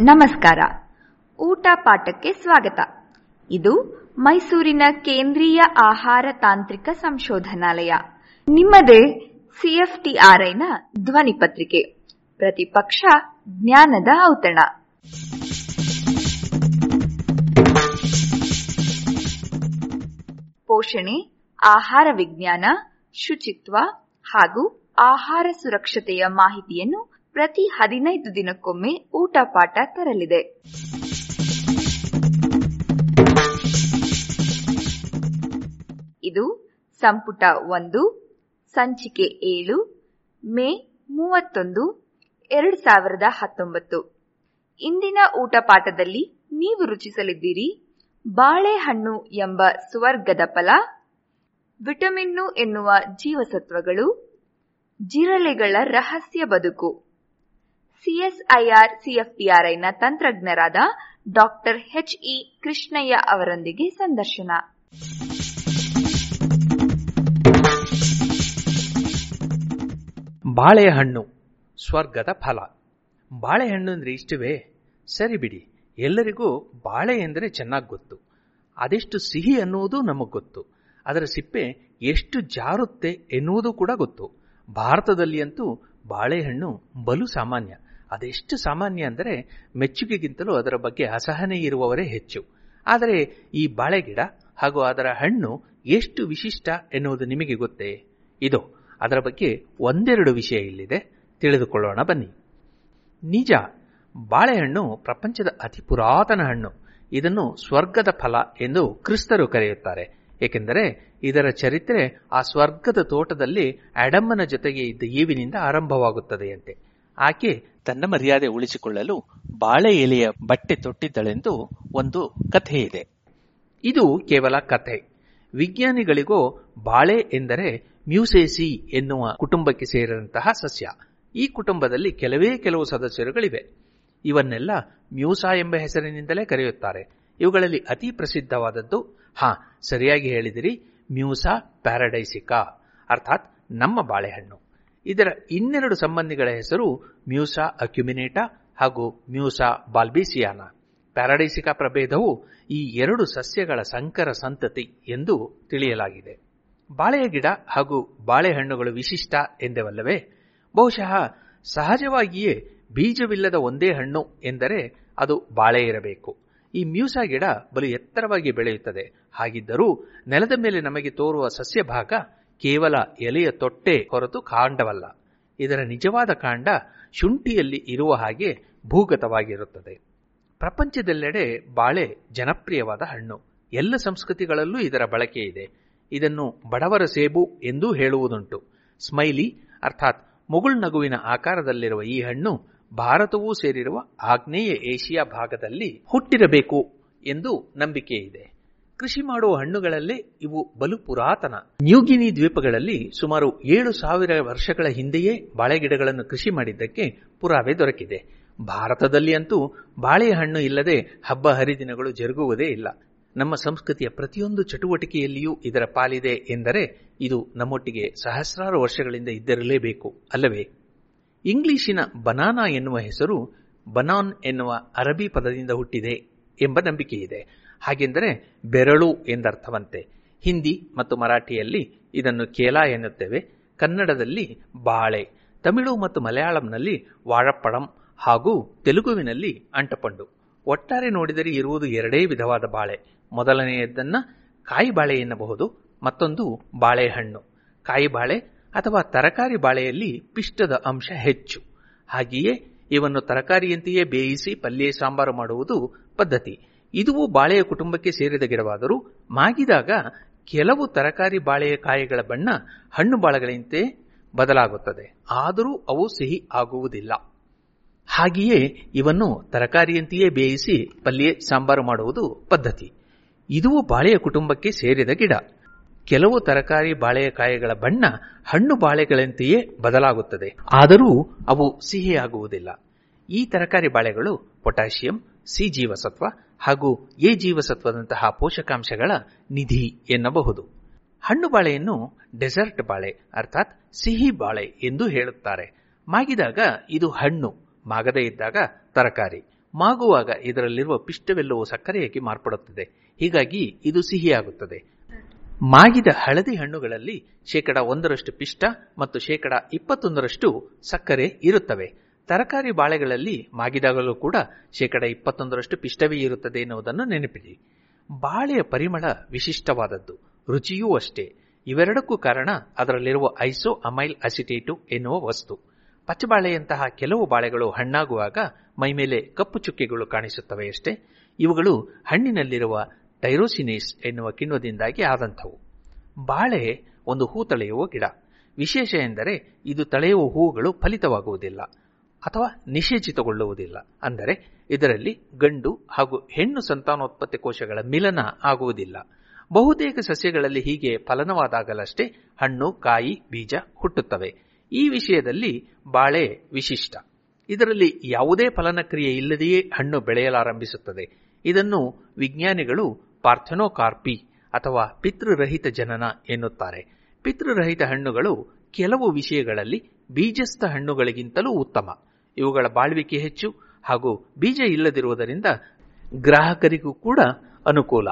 ನಮಸ್ಕಾರ ಊಟ ಪಾಠಕ್ಕೆ ಸ್ವಾಗತ ಇದು ಮೈಸೂರಿನ ಕೇಂದ್ರೀಯ ಆಹಾರ ತಾಂತ್ರಿಕ ಸಂಶೋಧನಾಲಯ ನಿಮ್ಮದೇ ಸಿಎಫ್ಟಿಆರ್ಐನ ಧ್ವನಿ ಪತ್ರಿಕೆ ಪ್ರತಿಪಕ್ಷ ಜ್ಞಾನದ ಔತಣ ಪೋಷಣೆ ಆಹಾರ ವಿಜ್ಞಾನ ಶುಚಿತ್ವ ಹಾಗೂ ಆಹಾರ ಸುರಕ್ಷತೆಯ ಮಾಹಿತಿಯನ್ನು ಪ್ರತಿ ಹದಿನೈದು ದಿನಕ್ಕೊಮ್ಮೆ ಊಟ ಪಾಠ ತರಲಿದೆ ಇದು ಸಂಪುಟ ಒಂದು ಸಂಚಿಕೆ ಏಳು ಮೇ ಮೂವತ್ತೊಂದು ಎರಡು ಸಾವಿರದ ಹತ್ತೊಂಬತ್ತು ಇಂದಿನ ಊಟ ಪಾಠದಲ್ಲಿ ನೀವು ರುಚಿಸಲಿದ್ದೀರಿ ಬಾಳೆಹಣ್ಣು ಎಂಬ ಸ್ವರ್ಗದ ಫಲ ವಿಟಮಿನ್ನು ಎನ್ನುವ ಜೀವಸತ್ವಗಳು ಜಿರಳೆಗಳ ರಹಸ್ಯ ಬದುಕು ಸಿಎಸ್ಐಆರ್ ಸಿಎಫ್ಟಿಆರ್ಐನ ತಂತ್ರಜ್ಞರಾದ ಡಾಕ್ಟರ್ ಎಚ್ಇ ಕೃಷ್ಣಯ್ಯ ಅವರೊಂದಿಗೆ ಸಂದರ್ಶನ ಬಾಳೆಹಣ್ಣು ಸ್ವರ್ಗದ ಫಲ ಬಾಳೆಹಣ್ಣು ಅಂದ್ರೆ ಇಷ್ಟವೇ ಸರಿ ಬಿಡಿ ಎಲ್ಲರಿಗೂ ಬಾಳೆ ಎಂದರೆ ಚೆನ್ನಾಗಿ ಗೊತ್ತು ಅದೆಷ್ಟು ಸಿಹಿ ಅನ್ನುವುದು ನಮಗೆ ಗೊತ್ತು ಅದರ ಸಿಪ್ಪೆ ಎಷ್ಟು ಜಾರುತ್ತೆ ಎನ್ನುವುದು ಕೂಡ ಗೊತ್ತು ಭಾರತದಲ್ಲಿ ಅಂತೂ ಬಾಳೆಹಣ್ಣು ಬಲು ಸಾಮಾನ್ಯ ಅದೆಷ್ಟು ಸಾಮಾನ್ಯ ಅಂದರೆ ಮೆಚ್ಚುಗೆಗಿಂತಲೂ ಅದರ ಬಗ್ಗೆ ಅಸಹನೆ ಇರುವವರೇ ಹೆಚ್ಚು ಆದರೆ ಈ ಬಾಳೆ ಗಿಡ ಹಾಗೂ ಅದರ ಹಣ್ಣು ಎಷ್ಟು ವಿಶಿಷ್ಟ ಎನ್ನುವುದು ನಿಮಗೆ ಗೊತ್ತೇ ಇದು ಅದರ ಬಗ್ಗೆ ಒಂದೆರಡು ವಿಷಯ ಇಲ್ಲಿದೆ ತಿಳಿದುಕೊಳ್ಳೋಣ ಬನ್ನಿ ನಿಜ ಬಾಳೆಹಣ್ಣು ಪ್ರಪಂಚದ ಅತಿ ಪುರಾತನ ಹಣ್ಣು ಇದನ್ನು ಸ್ವರ್ಗದ ಫಲ ಎಂದು ಕ್ರಿಸ್ತರು ಕರೆಯುತ್ತಾರೆ ಏಕೆಂದರೆ ಇದರ ಚರಿತ್ರೆ ಆ ಸ್ವರ್ಗದ ತೋಟದಲ್ಲಿ ಅಡಮ್ಮನ ಜೊತೆಗೆ ಇದ್ದ ಈವಿನಿಂದ ಆರಂಭವಾಗುತ್ತದೆಯಂತೆ ಆಕೆ ತನ್ನ ಮರ್ಯಾದೆ ಉಳಿಸಿಕೊಳ್ಳಲು ಬಾಳೆ ಎಲೆಯ ಬಟ್ಟೆ ತೊಟ್ಟಿದ್ದಳೆಂದು ಒಂದು ಕಥೆ ಇದೆ ಇದು ಕೇವಲ ಕಥೆ ವಿಜ್ಞಾನಿಗಳಿಗೂ ಬಾಳೆ ಎಂದರೆ ಮ್ಯೂಸೇಸಿ ಎನ್ನುವ ಕುಟುಂಬಕ್ಕೆ ಸೇರಿದಂತಹ ಸಸ್ಯ ಈ ಕುಟುಂಬದಲ್ಲಿ ಕೆಲವೇ ಕೆಲವು ಸದಸ್ಯರುಗಳಿವೆ ಇವನ್ನೆಲ್ಲ ಮ್ಯೂಸಾ ಎಂಬ ಹೆಸರಿನಿಂದಲೇ ಕರೆಯುತ್ತಾರೆ ಇವುಗಳಲ್ಲಿ ಅತಿ ಪ್ರಸಿದ್ಧವಾದದ್ದು ಹಾ ಸರಿಯಾಗಿ ಹೇಳಿದಿರಿ ಮ್ಯೂಸಾ ಪ್ಯಾರಡೈಸಿಕಾ ಅರ್ಥಾತ್ ನಮ್ಮ ಬಾಳೆಹಣ್ಣು ಇದರ ಇನ್ನೆರಡು ಸಂಬಂಧಿಗಳ ಹೆಸರು ಮ್ಯೂಸಾ ಅಕ್ಯುಮಿನೇಟಾ ಹಾಗೂ ಮ್ಯೂಸಾ ಬಾಲ್ಬಿಸಿಯಾನಾ ಪ್ಯಾರಡೈಸಿಕಾ ಪ್ರಭೇದವು ಈ ಎರಡು ಸಸ್ಯಗಳ ಸಂಕರ ಸಂತತಿ ಎಂದು ತಿಳಿಯಲಾಗಿದೆ ಬಾಳೆಯ ಗಿಡ ಹಾಗೂ ಬಾಳೆಹಣ್ಣುಗಳು ವಿಶಿಷ್ಟ ಎಂದೆವಲ್ಲವೇ ಬಹುಶಃ ಸಹಜವಾಗಿಯೇ ಬೀಜವಿಲ್ಲದ ಒಂದೇ ಹಣ್ಣು ಎಂದರೆ ಅದು ಬಾಳೆ ಇರಬೇಕು ಈ ಮ್ಯೂಸಾ ಗಿಡ ಬಲು ಎತ್ತರವಾಗಿ ಬೆಳೆಯುತ್ತದೆ ಹಾಗಿದ್ದರೂ ನೆಲದ ಮೇಲೆ ನಮಗೆ ತೋರುವ ಸಸ್ಯ ಭಾಗ ಕೇವಲ ಎಲೆಯ ತೊಟ್ಟೆ ಹೊರತು ಕಾಂಡವಲ್ಲ ಇದರ ನಿಜವಾದ ಕಾಂಡ ಶುಂಠಿಯಲ್ಲಿ ಇರುವ ಹಾಗೆ ಭೂಗತವಾಗಿರುತ್ತದೆ ಪ್ರಪಂಚದೆಲ್ಲೆಡೆ ಬಾಳೆ ಜನಪ್ರಿಯವಾದ ಹಣ್ಣು ಎಲ್ಲ ಸಂಸ್ಕೃತಿಗಳಲ್ಲೂ ಇದರ ಬಳಕೆ ಇದೆ ಇದನ್ನು ಬಡವರ ಸೇಬು ಎಂದೂ ಹೇಳುವುದುಂಟು ಸ್ಮೈಲಿ ಅರ್ಥಾತ್ ಮುಗುಳ್ನಗುವಿನ ಆಕಾರದಲ್ಲಿರುವ ಈ ಹಣ್ಣು ಭಾರತವೂ ಸೇರಿರುವ ಆಗ್ನೇಯ ಏಷಿಯಾ ಭಾಗದಲ್ಲಿ ಹುಟ್ಟಿರಬೇಕು ಎಂದು ನಂಬಿಕೆ ಇದೆ ಕೃಷಿ ಮಾಡುವ ಹಣ್ಣುಗಳಲ್ಲೇ ಇವು ಬಲು ಪುರಾತನ ನ್ಯೂಗಿನಿ ದ್ವೀಪಗಳಲ್ಲಿ ಸುಮಾರು ಏಳು ಸಾವಿರ ವರ್ಷಗಳ ಹಿಂದೆಯೇ ಬಾಳೆಗಿಡಗಳನ್ನು ಕೃಷಿ ಮಾಡಿದ್ದಕ್ಕೆ ಪುರಾವೆ ದೊರಕಿದೆ ಭಾರತದಲ್ಲಿ ಅಂತೂ ಬಾಳೆಹಣ್ಣು ಇಲ್ಲದೆ ಹಬ್ಬ ಹರಿದಿನಗಳು ಜರುಗುವುದೇ ಇಲ್ಲ ನಮ್ಮ ಸಂಸ್ಕೃತಿಯ ಪ್ರತಿಯೊಂದು ಚಟುವಟಿಕೆಯಲ್ಲಿಯೂ ಇದರ ಪಾಲಿದೆ ಎಂದರೆ ಇದು ನಮ್ಮೊಟ್ಟಿಗೆ ಸಹಸ್ರಾರು ವರ್ಷಗಳಿಂದ ಇದ್ದಿರಲೇಬೇಕು ಅಲ್ಲವೇ ಇಂಗ್ಲಿಶಿನ ಬನಾನಾ ಎನ್ನುವ ಹೆಸರು ಬನಾನ್ ಎನ್ನುವ ಅರಬಿ ಪದದಿಂದ ಹುಟ್ಟಿದೆ ಎಂಬ ನಂಬಿಕೆ ಇದೆ ಹಾಗೆಂದರೆ ಬೆರಳು ಎಂದರ್ಥವಂತೆ ಹಿಂದಿ ಮತ್ತು ಮರಾಠಿಯಲ್ಲಿ ಇದನ್ನು ಕೇಲಾ ಎನ್ನುತ್ತೇವೆ ಕನ್ನಡದಲ್ಲಿ ಬಾಳೆ ತಮಿಳು ಮತ್ತು ಮಲಯಾಳಂನಲ್ಲಿ ವಾഴപ്പഴം ಹಾಗೂ ತೆಲುಗುವಿನಲ್ಲಿ ಅಂಟಪಂಡು ಒಟ್ಟಾರೆ ನೋಡಿದರೆ ಇರುವುದು ಎರಡೇ ವಿಧವಾದ ಬಾಳೆ ಮೊದಲನೆಯದನ್ನ ಕಾಯಿ ಬಾಳೆ ಎನ್ನಬಹುದು ಮತ್ತೊಂದು ಬಾಳೆಹಣ್ಣು ಕಾಯಿ ಬಾಳೆ ಅಥವಾ ತರಕಾರಿ ಬಾಳೆಯಲ್ಲಿ ಪಿಷ್ಟದ ಅಂಶ ಹೆಚ್ಚು ಹಾಗೆಯೇ ಇವನ್ನು ತರಕಾರಿಯಂತೆಯೇ ಬೇಯಿಸಿ ಪಲ್ಯ ಸಾಂಬಾರು ಮಾಡುವುದು ಪದ್ಧತಿ ಇದುವೂ ಬಾಳೆಯ ಕುಟುಂಬಕ್ಕೆ ಸೇರಿದ ಗಿಡವಾದರೂ ಮಾಗಿದಾಗ ಕೆಲವು ತರಕಾರಿ ಬಾಳೆಯ ಕಾಯಿಗಳ ಬಣ್ಣ ಹಣ್ಣು ಬಾಳೆಗಳಂತೆ ಬದಲಾಗುತ್ತದೆ ಆದರೂ ಅವು ಸಿಹಿ ಆಗುವುದಿಲ್ಲ ಹಾಗೆಯೇ ಇವನ್ನು ತರಕಾರಿಯಂತೆಯೇ ಬೇಯಿಸಿ ಪಲ್ಯ ಸಾಂಬಾರು ಮಾಡುವುದು ಪದ್ಧತಿ ಇದುವೂ ಬಾಳೆಯ ಕುಟುಂಬಕ್ಕೆ ಸೇರಿದ ಗಿಡ ಕೆಲವು ತರಕಾರಿ ಬಾಳೆಯ ಕಾಯಿಗಳ ಬಣ್ಣ ಹಣ್ಣು ಬಾಳೆಗಳಂತೆಯೇ ಬದಲಾಗುತ್ತದೆ ಆದರೂ ಅವು ಸಿಹಿಯಾಗುವುದಿಲ್ಲ ಈ ತರಕಾರಿ ಬಾಳೆಗಳು ಪೊಟ್ಯಾಷಿಯಂ ಸಿ ಜೀವಸತ್ವ ಹಾಗೂ ಎ ಜೀವಸತ್ವದಂತಹ ಪೋಷಕಾಂಶಗಳ ನಿಧಿ ಎನ್ನಬಹುದು ಹಣ್ಣು ಬಾಳೆಯನ್ನು ಡೆಸರ್ಟ್ ಬಾಳೆ ಅರ್ಥಾತ್ ಸಿಹಿ ಬಾಳೆ ಎಂದು ಹೇಳುತ್ತಾರೆ ಮಾಗಿದಾಗ ಇದು ಹಣ್ಣು ಮಾಗದೇ ಇದ್ದಾಗ ತರಕಾರಿ ಮಾಗುವಾಗ ಇದರಲ್ಲಿರುವ ಪಿಷ್ಟವೆಲ್ಲವೂ ಸಕ್ಕರೆಯಾಗಿ ಮಾರ್ಪಡುತ್ತದೆ ಹೀಗಾಗಿ ಇದು ಸಿಹಿಯಾಗುತ್ತದೆ ಮಾಗಿದ ಹಳದಿ ಹಣ್ಣುಗಳಲ್ಲಿ ಶೇಕಡ ಒಂದರಷ್ಟು ಪಿಷ್ಟ ಮತ್ತು ಶೇಕಡ ಇಪ್ಪತ್ತೊಂದರಷ್ಟು ಸಕ್ಕರೆ ಇರುತ್ತವೆ ತರಕಾರಿ ಬಾಳೆಗಳಲ್ಲಿ ಮಾಗಿದಾಗಲೂ ಕೂಡ ಶೇಕಡ ಇಪ್ಪತ್ತೊಂದರಷ್ಟು ಪಿಷ್ಟವೇ ಇರುತ್ತದೆ ಎನ್ನುವುದನ್ನು ನೆನಪಿಡಿ ಬಾಳೆಯ ಪರಿಮಳ ವಿಶಿಷ್ಟವಾದದ್ದು ರುಚಿಯೂ ಅಷ್ಟೇ ಇವೆರಡಕ್ಕೂ ಕಾರಣ ಅದರಲ್ಲಿರುವ ಐಸೋ ಅಮೈಲ್ ಅಸಿಟೇಟು ಎನ್ನುವ ವಸ್ತು ಪಚ್ಚಬಾಳೆಯಂತಹ ಕೆಲವು ಬಾಳೆಗಳು ಹಣ್ಣಾಗುವಾಗ ಮೈಮೇಲೆ ಕಪ್ಪು ಚುಕ್ಕೆಗಳು ಕಾಣಿಸುತ್ತವೆಯಷ್ಟೇ ಇವುಗಳು ಹಣ್ಣಿನಲ್ಲಿರುವ ಟೈರೋಸಿನೇಸ್ ಎನ್ನುವ ಕಿಣ್ವದಿಂದಾಗಿ ಆದಂಥವು ಬಾಳೆ ಒಂದು ಹೂ ತಳೆಯುವ ಗಿಡ ವಿಶೇಷ ಎಂದರೆ ಇದು ತಳೆಯುವ ಹೂಗಳು ಫಲಿತವಾಗುವುದಿಲ್ಲ ಅಥವಾ ನಿಷೇಚಿತಗೊಳ್ಳುವುದಿಲ್ಲ ಅಂದರೆ ಇದರಲ್ಲಿ ಗಂಡು ಹಾಗೂ ಹೆಣ್ಣು ಸಂತಾನೋತ್ಪತ್ತಿ ಕೋಶಗಳ ಮಿಲನ ಆಗುವುದಿಲ್ಲ ಬಹುತೇಕ ಸಸ್ಯಗಳಲ್ಲಿ ಹೀಗೆ ಫಲನವಾದಾಗಲಷ್ಟೇ ಹಣ್ಣು ಕಾಯಿ ಬೀಜ ಹುಟ್ಟುತ್ತವೆ ಈ ವಿಷಯದಲ್ಲಿ ಬಾಳೆ ವಿಶಿಷ್ಟ ಇದರಲ್ಲಿ ಯಾವುದೇ ಫಲನಕ್ರಿಯೆ ಇಲ್ಲದೆಯೇ ಹಣ್ಣು ಬೆಳೆಯಲಾರಂಭಿಸುತ್ತದೆ ಇದನ್ನು ವಿಜ್ಞಾನಿಗಳು ಪಾರ್ಥೆನೋಕಾರ್ಪಿ ಅಥವಾ ಪಿತೃರಹಿತ ಜನನ ಎನ್ನುತ್ತಾರೆ ಪಿತೃರಹಿತ ಹಣ್ಣುಗಳು ಕೆಲವು ವಿಷಯಗಳಲ್ಲಿ ಬೀಜಸ್ಥ ಹಣ್ಣುಗಳಿಗಿಂತಲೂ ಉತ್ತಮ ಇವುಗಳ ಬಾಳ್ವಿಕೆ ಹೆಚ್ಚು ಹಾಗೂ ಬೀಜ ಇಲ್ಲದಿರುವುದರಿಂದ ಗ್ರಾಹಕರಿಗೂ ಕೂಡ ಅನುಕೂಲ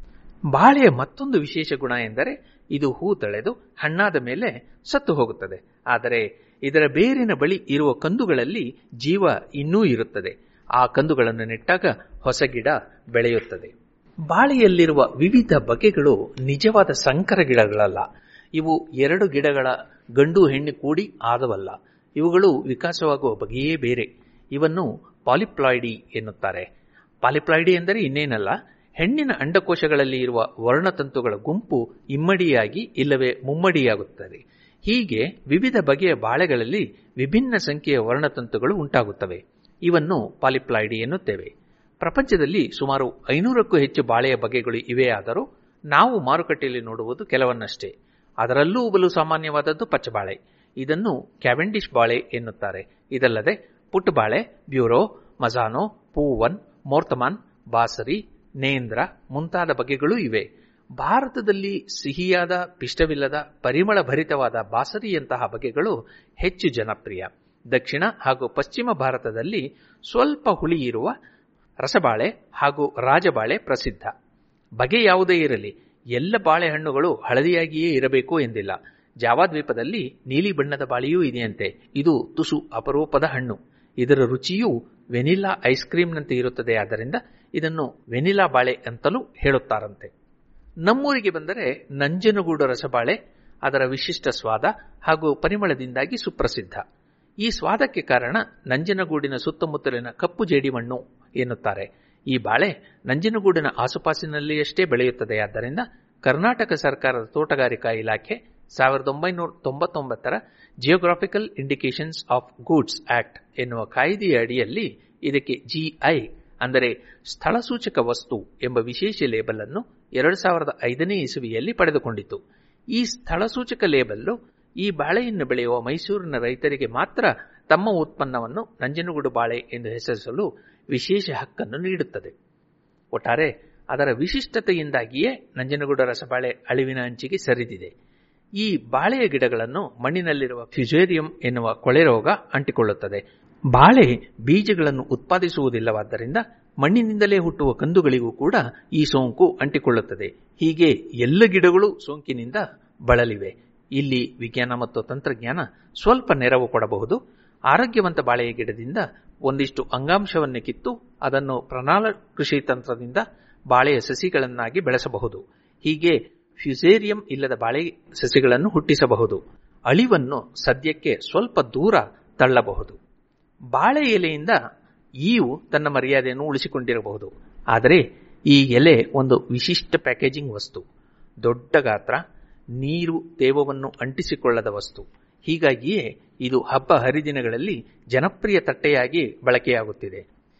ಬಾಳೆಯ ಮತ್ತೊಂದು ವಿಶೇಷ ಗುಣ ಎಂದರೆ ಇದು ಹೂ ತಳೆದು ಹಣ್ಣಾದ ಮೇಲೆ ಸತ್ತು ಹೋಗುತ್ತದೆ ಆದರೆ ಇದರ ಬೇರಿನ ಬಳಿ ಇರುವ ಕಂದುಗಳಲ್ಲಿ ಜೀವ ಇನ್ನೂ ಇರುತ್ತದೆ ಆ ಕಂದುಗಳನ್ನು ನೆಟ್ಟಾಗ ಹೊಸ ಗಿಡ ಬೆಳೆಯುತ್ತದೆ ಬಾಳೆಯಲ್ಲಿರುವ ವಿವಿಧ ಬಗೆಗಳು ನಿಜವಾದ ಸಂಕರ ಗಿಡಗಳಲ್ಲ ಇವು ಎರಡು ಗಿಡಗಳ ಗಂಡು ಹೆಣ್ಣು ಕೂಡಿ ಆದವಲ್ಲ ಇವುಗಳು ವಿಕಾಸವಾಗುವ ಬಗೆಯೇ ಬೇರೆ ಇವನ್ನು ಪಾಲಿಪ್ಲಾಯ್ಡಿ ಎನ್ನುತ್ತಾರೆ ಪಾಲಿಪ್ಲಾಯ್ಡಿ ಎಂದರೆ ಇನ್ನೇನಲ್ಲ ಹೆಣ್ಣಿನ ಅಂಡಕೋಶಗಳಲ್ಲಿ ಇರುವ ವರ್ಣತಂತುಗಳ ಗುಂಪು ಇಮ್ಮಡಿಯಾಗಿ ಇಲ್ಲವೇ ಮುಮ್ಮಡಿಯಾಗುತ್ತದೆ ಹೀಗೆ ವಿವಿಧ ಬಗೆಯ ಬಾಳೆಗಳಲ್ಲಿ ವಿಭಿನ್ನ ಸಂಖ್ಯೆಯ ವರ್ಣತಂತುಗಳು ಉಂಟಾಗುತ್ತವೆ ಇವನ್ನು ಪಾಲಿಪ್ಲಾಯ್ಡಿ ಎನ್ನುತ್ತೇವೆ ಪ್ರಪಂಚದಲ್ಲಿ ಸುಮಾರು ಐನೂರಕ್ಕೂ ಹೆಚ್ಚು ಬಾಳೆಯ ಬಗೆಗಳು ಇವೆಯಾದರೂ ನಾವು ಮಾರುಕಟ್ಟೆಯಲ್ಲಿ ನೋಡುವುದು ಕೆಲವನ್ನಷ್ಟೇ ಅದರಲ್ಲೂ ಬಲು ಸಾಮಾನ್ಯವಾದದ್ದು ಪಚ್ಚಬಾಳೆ ಇದನ್ನು ಕ್ಯಾವೆಂಡಿಶ್ ಬಾಳೆ ಎನ್ನುತ್ತಾರೆ ಇದಲ್ಲದೆ ಪುಟ್ಟಬಾಳೆ ಬ್ಯೂರೋ ಮಜಾನೋ ಪೂವನ್ ಮೋರ್ತಮಾನ್ ಬಾಸರಿ ನೇಂದ್ರ ಮುಂತಾದ ಬಗೆಗಳೂ ಇವೆ ಭಾರತದಲ್ಲಿ ಸಿಹಿಯಾದ ಪಿಷ್ಟವಿಲ್ಲದ ಪರಿಮಳ ಭರಿತವಾದ ಬಾಸರಿಯಂತಹ ಬಗೆಗಳು ಹೆಚ್ಚು ಜನಪ್ರಿಯ ದಕ್ಷಿಣ ಹಾಗೂ ಪಶ್ಚಿಮ ಭಾರತದಲ್ಲಿ ಸ್ವಲ್ಪ ಹುಳಿ ಇರುವ ರಸಬಾಳೆ ಹಾಗೂ ರಾಜಬಾಳೆ ಪ್ರಸಿದ್ಧ ಬಗೆ ಯಾವುದೇ ಇರಲಿ ಎಲ್ಲ ಬಾಳೆಹಣ್ಣುಗಳು ಹಳದಿಯಾಗಿಯೇ ಇರಬೇಕು ಎಂದಿಲ್ಲ ಜಾವಾದ್ವೀಪದಲ್ಲಿ ನೀಲಿ ಬಣ್ಣದ ಬಾಳೆಯೂ ಇದೆಯಂತೆ ಇದು ತುಸು ಅಪರೂಪದ ಹಣ್ಣು ಇದರ ರುಚಿಯೂ ವೆನಿಲಾ ಐಸ್ ಕ್ರೀಮ್ನಂತೆ ಇರುತ್ತದೆ ಆದ್ದರಿಂದ ಇದನ್ನು ವೆನಿಲಾ ಬಾಳೆ ಅಂತಲೂ ಹೇಳುತ್ತಾರಂತೆ ನಮ್ಮೂರಿಗೆ ಬಂದರೆ ನಂಜನಗೂಡು ರಸಬಾಳೆ ಅದರ ವಿಶಿಷ್ಟ ಸ್ವಾದ ಹಾಗೂ ಪರಿಮಳದಿಂದಾಗಿ ಸುಪ್ರಸಿದ್ಧ ಈ ಸ್ವಾದಕ್ಕೆ ಕಾರಣ ನಂಜನಗೂಡಿನ ಸುತ್ತಮುತ್ತಲಿನ ಕಪ್ಪು ಜೇಡಿಮಣ್ಣು ಎನ್ನುತ್ತಾರೆ ಈ ಬಾಳೆ ನಂಜನಗೂಡಿನ ಆಸುಪಾಸಿನಲ್ಲಿಯಷ್ಟೇ ಬೆಳೆಯುತ್ತದೆ ಆದ್ದರಿಂದ ಕರ್ನಾಟಕ ಸರ್ಕಾರದ ತೋಟಗಾರಿಕಾ ಇಲಾಖೆ ಸಾವಿರದ ಒಂಬೈನೂರ ತೊಂಬತ್ತೊಂಬತ್ತರ geographical indications of goods act ಎನ್ನುವ ಕಾಯ್ದೆಯ ಅಡಿಯಲ್ಲಿ ಇದಕ್ಕೆ ಜಿಐ ಅಂದರೆ ಸ್ಥಳಸೂಚಕ ವಸ್ತು ಎಂಬ ವಿಶೇಷ ಲೇಬಲ್ ಅನ್ನು ಎರಡು ಸಾವಿರದ ಐದನೇ ಇಸುವಿಯಲ್ಲಿ ಪಡೆದುಕೊಂಡಿತು ಈ ಸ್ಥಳಸೂಚಕ ಲೇಬಲ್ಲು ಈ ಬಾಳೆಯನ್ನು ಬೆಳೆಯುವ ಮೈಸೂರಿನ ರೈತರಿಗೆ ಮಾತ್ರ ತಮ್ಮ ಉತ್ಪನ್ನವನ್ನು ನಂಜನಗೂಡು ಬಾಳೆ ಎಂದು ಹೆಸರಿಸಲು ವಿಶೇಷ ಹಕ್ಕನ್ನು ನೀಡುತ್ತದೆ ಒಟ್ಟಾರೆ ಅದರ ವಿಶಿಷ್ಟತೆಯಿಂದಾಗಿಯೇ ನಂಜನಗೂಡು ರಸಬಾಳೆ ಅಳಿವಿನ ಅಂಚಿಗೆ ಸರಿದಿದೆ ಈ ಬಾಳೆಯ ಗಿಡಗಳನ್ನು ಮಣ್ಣಿನಲ್ಲಿರುವ ಫ್ಯುಜೇರಿಯಂ ಎನ್ನುವ ಕೊಳೆ ರೋಗ ಅಂಟಿಕೊಳ್ಳುತ್ತದೆ ಬಾಳೆ ಬೀಜಗಳನ್ನು ಉತ್ಪಾದಿಸುವುದಿಲ್ಲವಾದ್ದರಿಂದ ಮಣ್ಣಿನಿಂದಲೇ ಹುಟ್ಟುವ ಕಂದುಗಳಿಗೂ ಕೂಡ ಈ ಸೋಂಕು ಅಂಟಿಕೊಳ್ಳುತ್ತದೆ ಹೀಗೆ ಎಲ್ಲ ಗಿಡಗಳು ಸೋಂಕಿನಿಂದ ಬಳಲಿವೆ ಇಲ್ಲಿ ವಿಜ್ಞಾನ ಮತ್ತು ತಂತ್ರಜ್ಞಾನ ಸ್ವಲ್ಪ ನೆರವು ಕೊಡಬಹುದು ಆರೋಗ್ಯವಂತ ಬಾಳೆಯ ಗಿಡದಿಂದ ಒಂದಿಷ್ಟು ಅಂಗಾಂಶವನ್ನು ಕಿತ್ತು ಅದನ್ನು ಪ್ರಣಾಳ ಕೃಷಿ ತಂತ್ರದಿಂದ ಬಾಳೆಯ ಸಸಿಗಳನ್ನಾಗಿ ಬೆಳೆಸಬಹುದು ಹೀಗೆ ಫ್ಯುಸೇರಿಯಂ ಇಲ್ಲದ ಬಾಳೆ ಸಸಿಗಳನ್ನು ಹುಟ್ಟಿಸಬಹುದು ಅಳಿವನ್ನು ಸದ್ಯಕ್ಕೆ ಸ್ವಲ್ಪ ದೂರ ತಳ್ಳಬಹುದು ಬಾಳೆ ಎಲೆಯಿಂದ ಈವು ತನ್ನ ಮರ್ಯಾದೆಯನ್ನು ಉಳಿಸಿಕೊಂಡಿರಬಹುದು ಆದರೆ ಈ ಎಲೆ ಒಂದು ವಿಶಿಷ್ಟ ಪ್ಯಾಕೇಜಿಂಗ್ ವಸ್ತು ದೊಡ್ಡ ಗಾತ್ರ ನೀರು ತೇವವನ್ನು ಅಂಟಿಸಿಕೊಳ್ಳದ ವಸ್ತು ಹೀಗಾಗಿಯೇ ಇದು ಹಬ್ಬ ಹರಿದಿನಗಳಲ್ಲಿ ಜನಪ್ರಿಯ ತಟ್ಟೆಯಾಗಿ ಬಳಕೆಯಾಗುತ್ತಿದೆ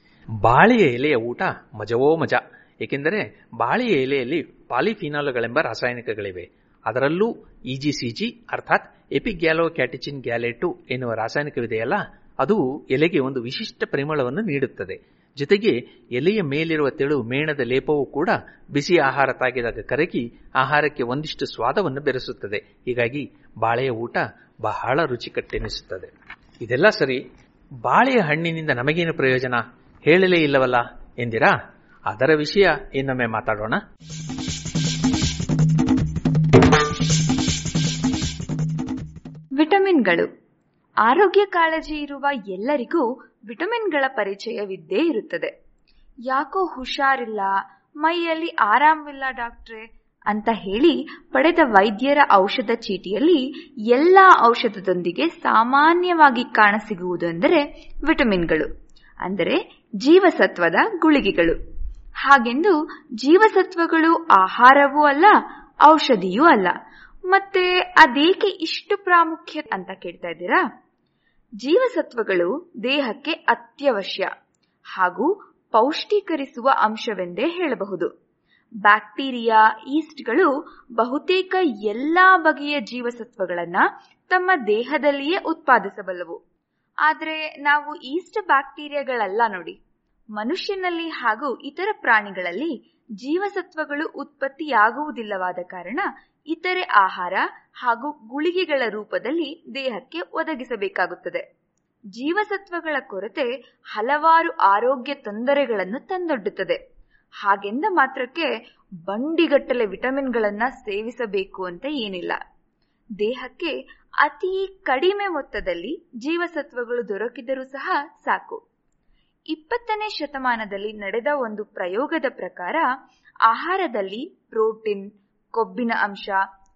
ಬಾಳೆಯ ಎಲೆಯ ಊಟ ಮಜವೋ ಮಜ ಏಕೆಂದರೆ ಬಾಳೆಯ ಎಲೆಯಲ್ಲಿ ಪಾಲಿಫಿನಾಲುಗಳೆಂಬ ರಾಸಾಯನಿಕಗಳಿವೆ ಅದರಲ್ಲೂ ಇಜಿಸಿಜಿ ಅರ್ಥಾತ್ ಎಪಿಗ್ಯಾಲೋ ಕ್ಯಾಟಿಚಿನ್ ಗ್ಯಾಲೆಟು ಎನ್ನುವ ರಾಸಾಯನಿಕವಿದೆಯಲ್ಲ ಅದು ಎಲೆಗೆ ಒಂದು ವಿಶಿಷ್ಟ ಪರಿಮಳವನ್ನು ನೀಡುತ್ತದೆ ಜೊತೆಗೆ ಎಲೆಯ ಮೇಲಿರುವ ತೆಳು ಮೇಣದ ಲೇಪವೂ ಕೂಡ ಬಿಸಿ ಆಹಾರ ತಾಗಿದಾಗ ಕರಗಿ ಆಹಾರಕ್ಕೆ ಒಂದಿಷ್ಟು ಸ್ವಾದವನ್ನು ಬೆರೆಸುತ್ತದೆ ಹೀಗಾಗಿ ಬಾಳೆಯ ಊಟ ಬಹಳ ರುಚಿಕಟ್ಟೆನಿಸುತ್ತದೆ ಇದೆಲ್ಲ ಸರಿ ಬಾಳೆಯ ಹಣ್ಣಿನಿಂದ ನಮಗೇನು ಪ್ರಯೋಜನ ಹೇಳಲೇ ಇಲ್ಲವಲ್ಲ ಎಂದಿರಾ ಅದರ ವಿಷಯ ಇನ್ನೊಮ್ಮೆ ಮಾತಾಡೋಣ ವಿಟಮಿನ್ಗಳು ಆರೋಗ್ಯ ಕಾಳಜಿ ಇರುವ ಎಲ್ಲರಿಗೂ ವಿಟಮಿನ್ಗಳ ಪರಿಚಯವಿದ್ದೇ ಇರುತ್ತದೆ ಯಾಕೋ ಹುಷಾರಿಲ್ಲ ಮೈಯಲ್ಲಿ ಆರಾಮವಿಲ್ಲ ಡಾಕ್ಟ್ರೆ ಅಂತ ಹೇಳಿ ಪಡೆದ ವೈದ್ಯರ ಔಷಧ ಚೀಟಿಯಲ್ಲಿ ಎಲ್ಲಾ ಔಷಧದೊಂದಿಗೆ ಸಾಮಾನ್ಯವಾಗಿ ಕಾಣಸಿಗುವುದು ಎಂದರೆ ವಿಟಮಿನ್ಗಳು ಅಂದರೆ ಜೀವಸತ್ವದ ಗುಳಿಗೆಗಳು ಹಾಗೆಂದು ಜೀವಸತ್ವಗಳು ಆಹಾರವೂ ಅಲ್ಲ ಔಷಧಿಯೂ ಅಲ್ಲ ಮತ್ತೆ ಅದೇಕೆ ಇಷ್ಟು ಪ್ರಾಮುಖ್ಯ ಅಂತ ಕೇಳ್ತಾ ಇದ್ದೀರಾ ಜೀವಸತ್ವಗಳು ದೇಹಕ್ಕೆ ಅತ್ಯವಶ್ಯ ಹಾಗೂ ಪೌಷ್ಟೀಕರಿಸುವ ಅಂಶವೆಂದೇ ಹೇಳಬಹುದು ಬ್ಯಾಕ್ಟೀರಿಯಾ ಈಸ್ಟ್ಗಳು ಬಹುತೇಕ ಎಲ್ಲಾ ಬಗೆಯ ಜೀವಸತ್ವಗಳನ್ನ ತಮ್ಮ ದೇಹದಲ್ಲಿಯೇ ಉತ್ಪಾದಿಸಬಲ್ಲವು ಆದರೆ ನಾವು ಈಸ್ಟ್ ಬ್ಯಾಕ್ಟೀರಿಯಾಗಳಲ್ಲ ನೋಡಿ ಮನುಷ್ಯನಲ್ಲಿ ಹಾಗೂ ಇತರ ಪ್ರಾಣಿಗಳಲ್ಲಿ ಜೀವಸತ್ವಗಳು ಉತ್ಪತ್ತಿಯಾಗುವುದಿಲ್ಲವಾದ ಕಾರಣ ಇತರೆ ಆಹಾರ ಹಾಗೂ ಗುಳಿಗೆಗಳ ರೂಪದಲ್ಲಿ ದೇಹಕ್ಕೆ ಒದಗಿಸಬೇಕಾಗುತ್ತದೆ ಜೀವಸತ್ವಗಳ ಕೊರತೆ ಹಲವಾರು ಆರೋಗ್ಯ ತೊಂದರೆಗಳನ್ನು ತಂದೊಡ್ಡುತ್ತದೆ ಹಾಗೆಂದ ಮಾತ್ರಕ್ಕೆ ಬಂಡಿಗಟ್ಟಲೆ ವಿಟಮಿನ್ಗಳನ್ನ ಸೇವಿಸಬೇಕು ಅಂತ ಏನಿಲ್ಲ ದೇಹಕ್ಕೆ ಅತಿ ಕಡಿಮೆ ಮೊತ್ತದಲ್ಲಿ ಜೀವಸತ್ವಗಳು ದೊರಕಿದರೂ ಸಹ ಸಾಕು ಇಪ್ಪತ್ತನೇ ಶತಮಾನದಲ್ಲಿ ನಡೆದ ಒಂದು ಪ್ರಯೋಗದ ಪ್ರಕಾರ ಆಹಾರದಲ್ಲಿ ಪ್ರೋಟೀನ್ ಕೊಬ್ಬಿನ ಅಂಶ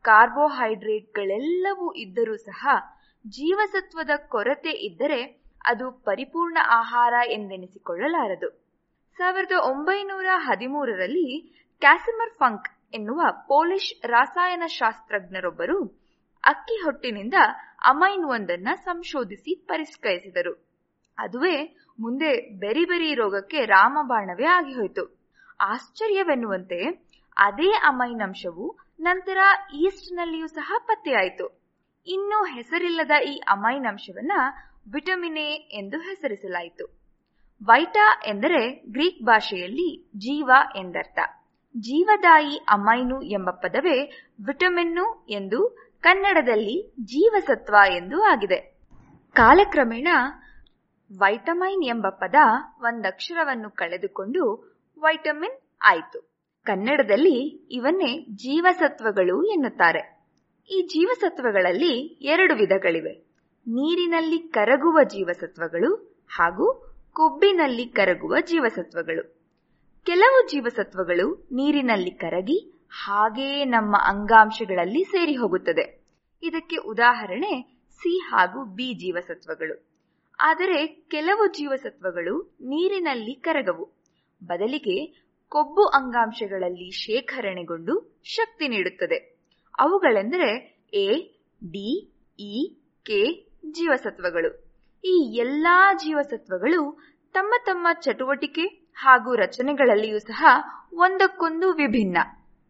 ಕಾರ್ಬೋಹೈಡ್ರೇಟ್ಗಳೆಲ್ಲವೂ ಇದ್ದರೂ ಸಹ ಜೀವಸತ್ವದ ಕೊರತೆ ಇದ್ದರೆ ಅದು ಪರಿಪೂರ್ಣ ಆಹಾರ ಎಂದೆನಿಸಿಕೊಳ್ಳಲಾರದು ಸಾವಿರದ ಒಂಬೈನೂರ ಹದಿಮೂರರಲ್ಲಿ ಕ್ಯಾಸಿಮರ್ ಫಂಕ್ ಎನ್ನುವ ಪೋಲಿಷ್ ರಾಸಾಯನಶಾಸ್ತ್ರಜ್ಞರೊಬ್ಬರು ಅಕ್ಕಿ ಹೊಟ್ಟಿನಿಂದ ಅಮೈನ್ ಒಂದನ್ನ ಸಂಶೋಧಿಸಿ ಪರಿಷ್ಕರಿಸಿದರು ಅದುವೇ ಮುಂದೆ ಬೆರಿ ಬೆರಿ ರೋಗಕ್ಕೆ ರಾಮಬಾಣವೇ ಆಗಿಹೋಯಿತು ಆಶ್ಚರ್ಯವೆನ್ನುವಂತೆ ಅದೇ ಅಮೈನ್ ಅಂಶವು ನಂತರ ಈಸ್ಟ್ನಲ್ಲಿಯೂ ಸಹ ಪತ್ತೆಯಾಯಿತು ಇನ್ನೂ ಹೆಸರಿಲ್ಲದ ಈ ಅಮೈನ್ ಅಂಶವನ್ನ ವಿಟಮಿನ್ ಎ ಎಂದು ಹೆಸರಿಸಲಾಯಿತು ವೈಟಾ ಎಂದರೆ ಗ್ರೀಕ್ ಭಾಷೆಯಲ್ಲಿ ಜೀವ ಎಂದರ್ಥ ಜೀವದಾಯಿ ಅಮೈನು ಎಂಬ ಪದವೇ ವಿಟಮಿನ್ನು ಎಂದು ಕನ್ನಡದಲ್ಲಿ ಜೀವಸತ್ವ ಎಂದು ಆಗಿದೆ ಕಾಲಕ್ರಮೇಣ ವೈಟಮೈನ್ ಎಂಬ ಪದ ಒಂದಕ್ಷರವನ್ನು ಕಳೆದುಕೊಂಡು ವೈಟಮಿನ್ ಆಯಿತು ಕನ್ನಡದಲ್ಲಿ ಇವನ್ನೇ ಜೀವಸತ್ವಗಳು ಎನ್ನುತ್ತಾರೆ ಈ ಜೀವಸತ್ವಗಳಲ್ಲಿ ಎರಡು ವಿಧಗಳಿವೆ ನೀರಿನಲ್ಲಿ ಕರಗುವ ಜೀವಸತ್ವಗಳು ಹಾಗೂ ಕೊಬ್ಬಿನಲ್ಲಿ ಕರಗುವ ಜೀವಸತ್ವಗಳು ಕೆಲವು ಜೀವಸತ್ವಗಳು ನೀರಿನಲ್ಲಿ ಕರಗಿ ಹಾಗೆಯೇ ನಮ್ಮ ಅಂಗಾಂಶಗಳಲ್ಲಿ ಸೇರಿ ಹೋಗುತ್ತದೆ ಇದಕ್ಕೆ ಉದಾಹರಣೆ ಸಿ ಹಾಗೂ ಬಿ ಜೀವಸತ್ವಗಳು ಆದರೆ ಕೆಲವು ಜೀವಸತ್ವಗಳು ನೀರಿನಲ್ಲಿ ಕರಗವು ಬದಲಿಗೆ ಕೊಬ್ಬು ಅಂಗಾಂಶಗಳಲ್ಲಿ ಶೇಖರಣೆಗೊಂಡು ಶಕ್ತಿ ನೀಡುತ್ತದೆ ಅವುಗಳೆಂದರೆ ಎ ಡಿ ಇ ಕೆ ಜೀವಸತ್ವಗಳು ಈ ಎಲ್ಲಾ ಜೀವಸತ್ವಗಳು ತಮ್ಮ ತಮ್ಮ ಚಟುವಟಿಕೆ ಹಾಗೂ ರಚನೆಗಳಲ್ಲಿಯೂ ಸಹ ಒಂದಕ್ಕೊಂದು ವಿಭಿನ್ನ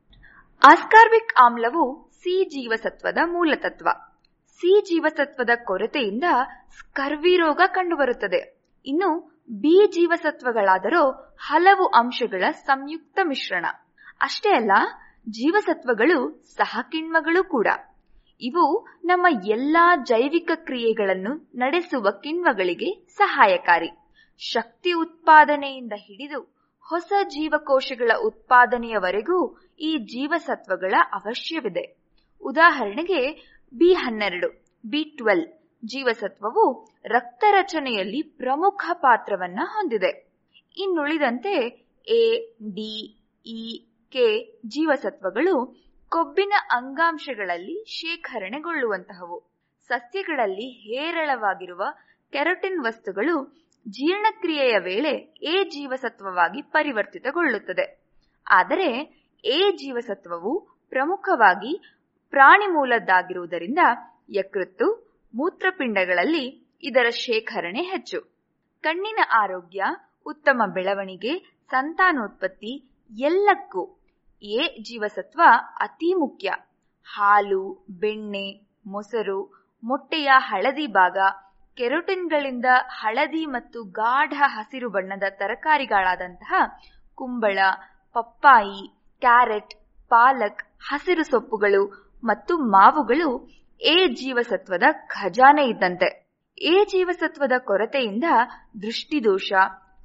ಆಸ್ಕಾರ್ಬಿಕ್ ಆಮ್ಲವು ಸಿ ಜೀವಸತ್ವದ ಮೂಲತತ್ವ ಸಿ ಜೀವಸತ್ವದ ಕೊರತೆಯಿಂದ ಸ್ಕರ್ವಿ ರೋಗ ಕಂಡುಬರುತ್ತದೆ ಇನ್ನು ಬಿ ಜೀವಸತ್ವಗಳಾದರೂ ಹಲವು ಅಂಶಗಳ ಸಂಯುಕ್ತ ಮಿಶ್ರಣ ಅಷ್ಟೇ ಅಲ್ಲ ಜೀವಸತ್ವಗಳು ಸಹಕಿಣ್ವಗಳು ಕೂಡ ಇವು ನಮ್ಮ ಎಲ್ಲಾ ಜೈವಿಕ ಕ್ರಿಯೆಗಳನ್ನು ನಡೆಸುವ ಕಿಣ್ವಗಳಿಗೆ ಸಹಾಯಕಾರಿ ಶಕ್ತಿ ಉತ್ಪಾದನೆಯಿಂದ ಹಿಡಿದು ಹೊಸ ಜೀವಕೋಶಗಳ ಉತ್ಪಾದನೆಯವರೆಗೂ ಈ ಜೀವಸತ್ವಗಳ ಅವಶ್ಯವಿದೆ ಉದಾಹರಣೆಗೆ ಬಿ ಹನ್ನೆರಡು ಬಿ ಟ್ವೆಲ್ ಜೀವಸತ್ವವು ರಕ್ತ ರಚನೆಯಲ್ಲಿ ಪ್ರಮುಖ ಪಾತ್ರವನ್ನ ಹೊಂದಿದೆ ಇನ್ನುಳಿದಂತೆ ಎ ಡಿ ಇ ಕೆ ಜೀವಸತ್ವಗಳು ಕೊಬ್ಬಿನ ಅಂಗಾಂಶಗಳಲ್ಲಿ ಶೇಖರಣೆಗೊಳ್ಳುವಂತಹವು ಸಸ್ಯಗಳಲ್ಲಿ ಹೇರಳವಾಗಿರುವ ಕೆರಟಿನ್ ವಸ್ತುಗಳು ಜೀರ್ಣಕ್ರಿಯೆಯ ವೇಳೆ ಎ ಜೀವಸತ್ವವಾಗಿ ಪರಿವರ್ತಿತಗೊಳ್ಳುತ್ತದೆ ಆದರೆ ಎ ಜೀವಸತ್ವವು ಪ್ರಮುಖವಾಗಿ ಪ್ರಾಣಿ ಮೂಲದ್ದಾಗಿರುವುದರಿಂದ ಯಕೃತ್ತು ಮೂತ್ರಪಿಂಡಗಳಲ್ಲಿ ಇದರ ಶೇಖರಣೆ ಹೆಚ್ಚು ಕಣ್ಣಿನ ಆರೋಗ್ಯ ಉತ್ತಮ ಬೆಳವಣಿಗೆ ಸಂತಾನೋತ್ಪತ್ತಿ ಎಲ್ಲಕ್ಕೂ ಎ ಜೀವಸತ್ವ ಅತಿ ಮುಖ್ಯ ಹಾಲು ಬೆಣ್ಣೆ ಮೊಸರು ಮೊಟ್ಟೆಯ ಹಳದಿ ಭಾಗ ಕೆರೋಟಿನ್ಗಳಿಂದ ಹಳದಿ ಮತ್ತು ಗಾಢ ಹಸಿರು ಬಣ್ಣದ ತರಕಾರಿಗಳಾದಂತಹ ಕುಂಬಳ ಪಪ್ಪಾಯಿ ಕ್ಯಾರೆಟ್ ಪಾಲಕ್ ಹಸಿರು ಸೊಪ್ಪುಗಳು ಮತ್ತು ಮಾವುಗಳು ಎ ಜೀವಸತ್ವದ ಖಜಾನೆ ಇದ್ದಂತೆ ಎ ಜೀವಸತ್ವದ ಕೊರತೆಯಿಂದ ದೃಷ್ಟಿದೋಷ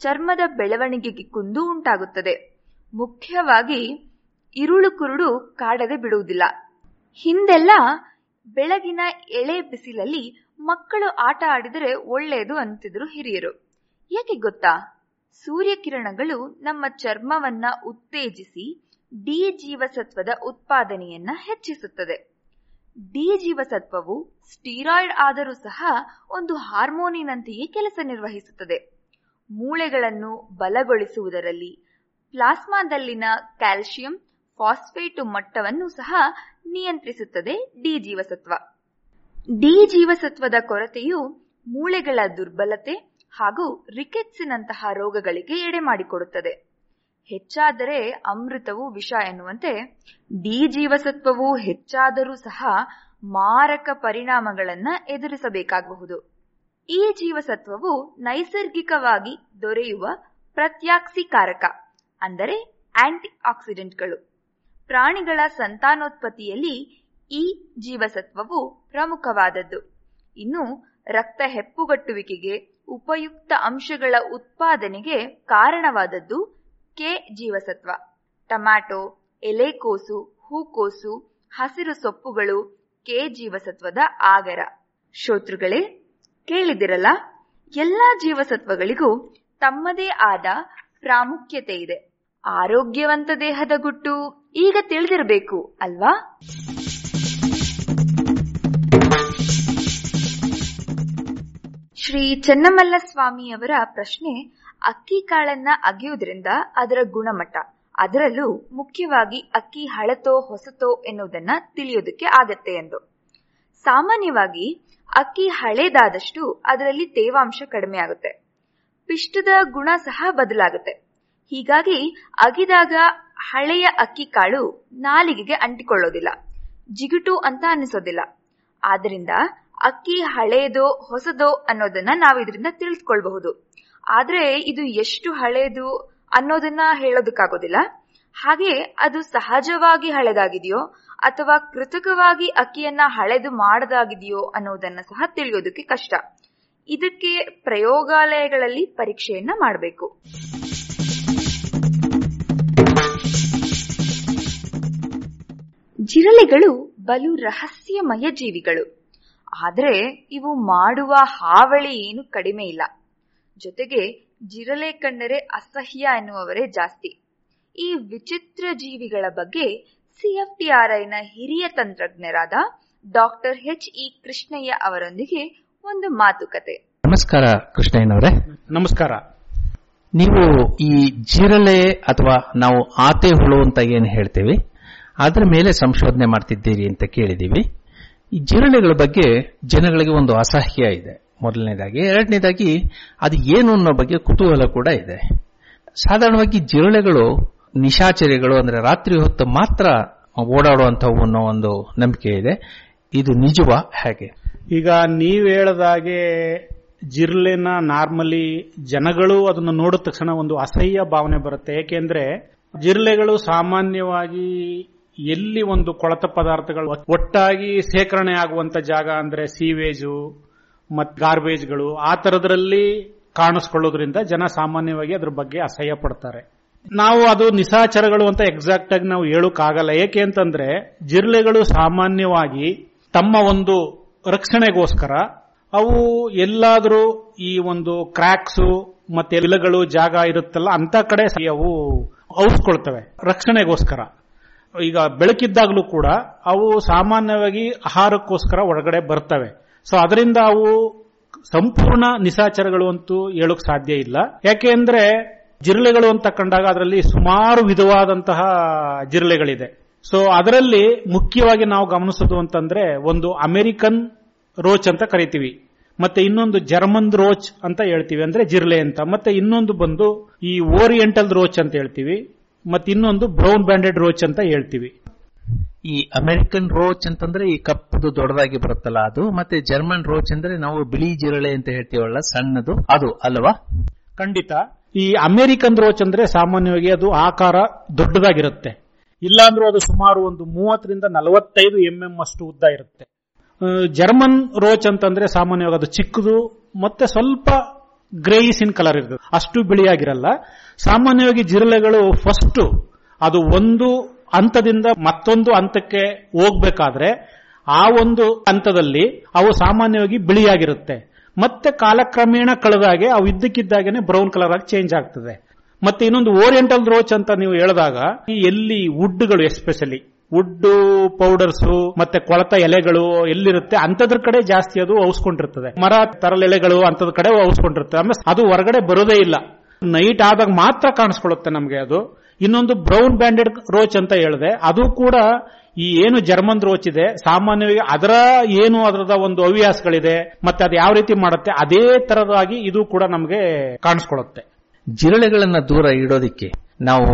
ಚರ್ಮದ ಬೆಳವಣಿಗೆಗೆ ಕುಂದು ಉಂಟಾಗುತ್ತದೆ ಮುಖ್ಯವಾಗಿ ಇರುಳು ಕುರುಡು ಕಾಡದೆ ಬಿಡುವುದಿಲ್ಲ ಹಿಂದೆಲ್ಲ ಬೆಳಗಿನ ಎಳೆ ಬಿಸಿಲಲ್ಲಿ ಮಕ್ಕಳು ಆಟ ಆಡಿದರೆ ಒಳ್ಳೆಯದು ಅಂತಿದ್ರು ಹಿರಿಯರು ಯಾಕೆ ಗೊತ್ತಾ ಸೂರ್ಯಕಿರಣಗಳು ನಮ್ಮ ಚರ್ಮವನ್ನ ಉತ್ತೇಜಿಸಿ ಡಿ ಜೀವಸತ್ವದ ಉತ್ಪಾದನೆಯನ್ನ ಹೆಚ್ಚಿಸುತ್ತದೆ ಡಿ ಜೀವಸತ್ವವು ಸ್ಟೀರಾಯ್ಡ್ ಆದರೂ ಸಹ ಒಂದು ಹಾರ್ಮೋನಿನಂತೆಯೇ ಕೆಲಸ ನಿರ್ವಹಿಸುತ್ತದೆ ಮೂಳೆಗಳನ್ನು ಬಲಗೊಳಿಸುವುದರಲ್ಲಿ ಪ್ಲಾಸ್ಮಾದಲ್ಲಿನ ಕ್ಯಾಲ್ಸಿಯಂ ಫಾಸ್ಫೇಟು ಮಟ್ಟವನ್ನು ಸಹ ನಿಯಂತ್ರಿಸುತ್ತದೆ ಡಿ ಜೀವಸತ್ವ ಡಿ ಜೀವಸತ್ವದ ಕೊರತೆಯು ಮೂಳೆಗಳ ದುರ್ಬಲತೆ ಹಾಗೂ ರಿಕೆಟ್ಸಿನಂತಹ ರೋಗಗಳಿಗೆ ಎಡೆ ಮಾಡಿಕೊಡುತ್ತದೆ ಹೆಚ್ಚಾದರೆ ಅಮೃತವು ವಿಷ ಎನ್ನುವಂತೆ ಡಿ ಜೀವಸತ್ವವು ಹೆಚ್ಚಾದರೂ ಸಹ ಮಾರಕ ಪರಿಣಾಮಗಳನ್ನ ಎದುರಿಸಬೇಕಾಗಬಹುದು ಈ ಜೀವಸತ್ವವು ನೈಸರ್ಗಿಕವಾಗಿ ದೊರೆಯುವ ಪ್ರತ್ಯಾಕ್ಸಿಕಾರಕ ಅಂದರೆ ಆಂಟಿ ಆಕ್ಸಿಡೆಂಟ್ಗಳು ಪ್ರಾಣಿಗಳ ಸಂತಾನೋತ್ಪತ್ತಿಯಲ್ಲಿ ಈ ಜೀವಸತ್ವವು ಪ್ರಮುಖವಾದದ್ದು ಇನ್ನು ರಕ್ತ ಹೆಪ್ಪುಗಟ್ಟುವಿಕೆಗೆ ಉಪಯುಕ್ತ ಅಂಶಗಳ ಉತ್ಪಾದನೆಗೆ ಕಾರಣವಾದದ್ದು ಕೆ ಜೀವಸತ್ವ ಟೊಮ್ಯಾಟೊ ಎಲೆಕೋಸು ಹೂಕೋಸು ಹಸಿರು ಸೊಪ್ಪುಗಳು ಕೆ ಜೀವಸತ್ವದ ಆಗರ ಶ್ರೋತೃಗಳೇ ಕೇಳಿದಿರಲ್ಲ ಎಲ್ಲಾ ಜೀವಸತ್ವಗಳಿಗೂ ತಮ್ಮದೇ ಆದ ಪ್ರಾಮುಖ್ಯತೆ ಇದೆ ಆರೋಗ್ಯವಂತ ದೇಹದ ಗುಟ್ಟು ಈಗ ತಿಳಿದಿರಬೇಕು ಅಲ್ವಾ ಶ್ರೀ ಚೆನ್ನಮಲ್ಲ ಸ್ವಾಮಿಯವರ ಪ್ರಶ್ನೆ ಅಕ್ಕಿ ಕಾಳನ್ನ ಅಗೆಯುವುದರಿಂದ ಅದರ ಗುಣಮಟ್ಟ ಅದರಲ್ಲೂ ಮುಖ್ಯವಾಗಿ ಅಕ್ಕಿ ಹಳತೋ ಹೊಸತೋ ಎನ್ನುವುದನ್ನ ತಿಳಿಯೋದಕ್ಕೆ ಆಗತ್ತೆ ಎಂದು ಸಾಮಾನ್ಯವಾಗಿ ಅಕ್ಕಿ ಹಳೇದಾದಷ್ಟು ಅದರಲ್ಲಿ ತೇವಾಂಶ ಕಡಿಮೆ ಆಗುತ್ತೆ ಪಿಷ್ಟದ ಗುಣ ಸಹ ಬದಲಾಗುತ್ತೆ ಹೀಗಾಗಿ ಅಗಿದಾಗ ಹಳೆಯ ಅಕ್ಕಿ ಕಾಳು ನಾಲಿಗೆಗೆ ಅಂಟಿಕೊಳ್ಳೋದಿಲ್ಲ ಜಿಗುಟು ಅಂತ ಅನಿಸೋದಿಲ್ಲ ಆದ್ರಿಂದ ಅಕ್ಕಿ ಹಳೇದೋ ಹೊಸದೋ ಅನ್ನೋದನ್ನ ನಾವು ಇದರಿಂದ ತಿಳಿದುಕೊಳ್ಬಹುದು ಆದ್ರೆ ಇದು ಎಷ್ಟು ಹಳೇದು ಅನ್ನೋದನ್ನ ಹೇಳೋದಕ್ಕಾಗೋದಿಲ್ಲ ಹಾಗೆ ಅದು ಸಹಜವಾಗಿ ಹಳೆದಾಗಿದೆಯೋ ಅಥವಾ ಕೃತಕವಾಗಿ ಅಕ್ಕಿಯನ್ನ ಹಳೆದು ಮಾಡದಾಗಿದೆಯೋ ಅನ್ನೋದನ್ನ ಸಹ ತಿಳಿಯೋದಕ್ಕೆ ಕಷ್ಟ ಇದಕ್ಕೆ ಪ್ರಯೋಗಾಲಯಗಳಲ್ಲಿ ಪರೀಕ್ಷೆಯನ್ನ ಮಾಡಬೇಕು ಜಿರಳೆಗಳು ಬಲು ರಹಸ್ಯಮಯ ಜೀವಿಗಳು ಆದರೆ ಇವು ಮಾಡುವ ಹಾವಳಿ ಏನು ಕಡಿಮೆ ಇಲ್ಲ ಜೊತೆಗೆ ಜಿರಳೆ ಕಂಡರೆ ಅಸಹ್ಯ ಎನ್ನುವವರೇ ಜಾಸ್ತಿ ಈ ವಿಚಿತ್ರ ಜೀವಿಗಳ ಬಗ್ಗೆ ಸಿಎಫ್ಟಿಆರ್ಐನ ಹಿರಿಯ ತಂತ್ರಜ್ಞರಾದ ಡಾಕ್ಟರ್ ಎಚ್ ಇ ಕೃಷ್ಣಯ್ಯ ಅವರೊಂದಿಗೆ ಒಂದು ಮಾತುಕತೆ ನಮಸ್ಕಾರ ಕೃಷ್ಣಯ್ಯನವರೇ ನಮಸ್ಕಾರ ನೀವು ಈ ಜಿರಳೆ ಅಥವಾ ನಾವು ಆತೆ ಹುಳು ಅಂತ ಏನು ಹೇಳ್ತೀವಿ ಅದರ ಮೇಲೆ ಸಂಶೋಧನೆ ಮಾಡ್ತಿದ್ದೀರಿ ಅಂತ ಕೇಳಿದೀವಿ ಈ ಜಿರಳೆಗಳ ಬಗ್ಗೆ ಜನಗಳಿಗೆ ಒಂದು ಅಸಹ್ಯ ಇದೆ ಮೊದಲನೇದಾಗಿ ಎರಡನೇದಾಗಿ ಅದು ಏನು ಅನ್ನೋ ಬಗ್ಗೆ ಕುತೂಹಲ ಕೂಡ ಇದೆ ಸಾಧಾರಣವಾಗಿ ಜಿರಳೆಗಳು ನಿಶಾಚರಿಗಳು ಅಂದ್ರೆ ರಾತ್ರಿ ಹೊತ್ತು ಮಾತ್ರ ಓಡಾಡುವಂಥವು ಅನ್ನೋ ಒಂದು ನಂಬಿಕೆ ಇದೆ ಇದು ನಿಜವಾ ಹೇಗೆ ಈಗ ನೀವ್ ಹೇಳದಾಗೆ ಜಿರ್ಲೆನ ನಾರ್ಮಲಿ ಜನಗಳು ಅದನ್ನು ನೋಡಿದ ತಕ್ಷಣ ಒಂದು ಅಸಹ್ಯ ಭಾವನೆ ಬರುತ್ತೆ ಏಕೆಂದ್ರೆ ಜಿರ್ಲೆಗಳು ಸಾಮಾನ್ಯವಾಗಿ ಎಲ್ಲಿ ಒಂದು ಕೊಳತ ಪದಾರ್ಥಗಳು ಒಟ್ಟಾಗಿ ಸೇಕರಣೆ ಆಗುವಂತ ಜಾಗ ಅಂದ್ರೆ ಸೀವೇಜು ಮತ್ ಗಾರ್ಬೇಜ್ಗಳು ಆ ತರದ್ರಲ್ಲಿ ಕಾಣಿಸ್ಕೊಳ್ಳೋದ್ರಿಂದ ಜನ ಸಾಮಾನ್ಯವಾಗಿ ಅದ್ರ ಬಗ್ಗೆ ಅಸಹ್ಯ ಪಡ್ತಾರೆ ನಾವು ಅದು ನಿಸಾಚರಗಳು ಅಂತ ಎಕ್ಸಾಕ್ಟ್ ಆಗಿ ನಾವು ಹೇಳೋಕ್ಕಾಗಲ್ಲ ಏಕೆ ಅಂತಂದ್ರೆ ಜಿರ್ಲೆಗಳು ಸಾಮಾನ್ಯವಾಗಿ ತಮ್ಮ ಒಂದು ರಕ್ಷಣೆಗೋಸ್ಕರ ಅವು ಎಲ್ಲಾದರೂ ಈ ಒಂದು ಕ್ರ್ಯಾಕ್ಸು ಮತ್ತೆ ಎಲೆಗಳು ಜಾಗ ಇರುತ್ತಲ್ಲ ಅಂತ ಕಡೆ ಅವು ಔಸ್ಕೊಳ್ತವೆ ರಕ್ಷಣೆಗೋಸ್ಕರ ಈಗ ಬೆಳಕಿದ್ದಾಗಲೂ ಕೂಡ ಅವು ಸಾಮಾನ್ಯವಾಗಿ ಆಹಾರಕ್ಕೋಸ್ಕರ ಒಳಗಡೆ ಬರ್ತವೆ ಸೊ ಅದರಿಂದ ಅವು ಸಂಪೂರ್ಣ ನಿಸಾಚರಗಳು ಅಂತೂ ಹೇಳೋಕ್ ಸಾಧ್ಯ ಇಲ್ಲ ಯಾಕೆ ಅಂದ್ರೆ ಜಿರಳೆಗಳು ಅಂತ ಕಂಡಾಗ ಅದರಲ್ಲಿ ಸುಮಾರು ವಿಧವಾದಂತಹ ಜಿರಳೆಗಳಿದೆ ಸೊ ಅದರಲ್ಲಿ ಮುಖ್ಯವಾಗಿ ನಾವು ಗಮನಿಸೋದು ಅಂತಂದ್ರೆ ಒಂದು ಅಮೆರಿಕನ್ ರೋಚ್ ಅಂತ ಕರಿತೀವಿ ಮತ್ತೆ ಇನ್ನೊಂದು ಜರ್ಮನ್ ರೋಚ್ ಅಂತ ಹೇಳ್ತೀವಿ ಅಂದ್ರೆ ಜಿರ್ಲೆ ಅಂತ ಮತ್ತೆ ಇನ್ನೊಂದು ಬಂದು ಈ ಓರಿಯೆಂಟಲ್ ರೋಚ್ ಅಂತ ಹೇಳ್ತೀವಿ ಮತ್ತೆ ಇನ್ನೊಂದು ಬ್ರೌನ್ ಬ್ಯಾಂಡೆಡ್ ರೋಚ್ ಅಂತ ಹೇಳ್ತೀವಿ ಈ ಅಮೆರಿಕನ್ ರೋಚ್ ಅಂತಂದ್ರೆ ಈ ಕಪ್ಪದು ದೊಡ್ಡದಾಗಿ ಬರುತ್ತಲ್ಲ ಅದು ಮತ್ತೆ ಜರ್ಮನ್ ರೋಚ್ ಅಂದ್ರೆ ನಾವು ಬಿಳಿ ಜಿರಳೆ ಅಂತ ಹೇಳ್ತೀವಲ್ಲ ಸಣ್ಣದು ಅದು ಅಲ್ವಾ ಖಂಡಿತ ಈ ಅಮೆರಿಕನ್ ರೋಚ್ ಅಂದ್ರೆ ಸಾಮಾನ್ಯವಾಗಿ ಅದು ಆಕಾರ ದೊಡ್ಡದಾಗಿರುತ್ತೆ ಇಲ್ಲಾಂದ್ರೂ ಅದು ಸುಮಾರು ಒಂದು ಮೂವತ್ತರಿಂದ ನಲವತ್ತೈದು ಎಂಎಂ ಅಷ್ಟು ಉದ್ದ ಇರುತ್ತೆ ಜರ್ಮನ್ ರೋಚ್ ಅಂತಂದ್ರೆ ಸಾಮಾನ್ಯವಾಗಿ ಅದು ಚಿಕ್ಕದು ಮತ್ತೆ ಸ್ವಲ್ಪ ಗ್ರೇಯಿಸ್ ಇನ್ ಕಲರ್ ಇರ್ತದೆ ಅಷ್ಟು ಬಿಳಿಯಾಗಿರಲ್ಲ ಸಾಮಾನ್ಯವಾಗಿ ಜಿರಳೆಗಳು ಫಸ್ಟ್ ಅದು ಒಂದು ಹಂತದಿಂದ ಮತ್ತೊಂದು ಹಂತಕ್ಕೆ ಹೋಗ್ಬೇಕಾದ್ರೆ ಆ ಒಂದು ಹಂತದಲ್ಲಿ ಅವು ಸಾಮಾನ್ಯವಾಗಿ ಬಿಳಿಯಾಗಿರುತ್ತೆ ಮತ್ತೆ ಕಾಲಕ್ರಮೇಣ ಕಳೆದಾಗೆ ಅವು ಇದ್ದಕ್ಕಿದ್ದಾಗನೆ ಬ್ರೌನ್ ಕಲರ್ ಆಗಿ ಚೇಂಜ್ ಆಗ್ತದೆ ಮತ್ತೆ ಇನ್ನೊಂದು ಓರಿಯೆಂಟಲ್ ರೋಚ್ ಅಂತ ನೀವು ಹೇಳಿದಾಗ ಈ ಎಲ್ಲಿ ವುಡ್ಗಳು ಎಸ್ಪೆಷಲಿ ವುಡ್ ಪೌಡರ್ಸ್ ಮತ್ತೆ ಕೊಳತ ಎಲೆಗಳು ಎಲ್ಲಿರುತ್ತೆ ಅಂತದ್ರ ಕಡೆ ಜಾಸ್ತಿ ಅದು ಔಸ್ಕೊಂಡಿರ್ತದೆ ಮರ ತರಲ್ ಎಲೆಗಳು ಅಂತದ ಕಡೆ ಔಸ್ಕೊಂಡಿರ್ತದೆ ಆಮೇಲೆ ಅದು ಹೊರಗಡೆ ಬರೋದೇ ಇಲ್ಲ ನೈಟ್ ಆದಾಗ ಮಾತ್ರ ಕಾಣಿಸ್ಕೊಳ್ಳುತ್ತೆ ನಮಗೆ ಅದು ಇನ್ನೊಂದು ಬ್ರೌನ್ ಬ್ಯಾಂಡೆಡ್ ರೋಚ್ ಅಂತ ಹೇಳಿದೆ ಅದು ಕೂಡ ಈ ಏನು ಜರ್ಮನ್ ರೋಚ್ ಇದೆ ಸಾಮಾನ್ಯವಾಗಿ ಅದರ ಏನು ಅದರದ ಒಂದು ಹವ್ಯಾಸಗಳಿದೆ ಮತ್ತೆ ಅದು ಯಾವ ರೀತಿ ಮಾಡುತ್ತೆ ಅದೇ ತರದಾಗಿ ಇದು ಕೂಡ ನಮಗೆ ಕಾಣಿಸ್ಕೊಳ್ಳುತ್ತೆ ಜಿರಳೆಗಳನ್ನ ದೂರ ಇಡೋದಿಕ್ಕೆ ನಾವು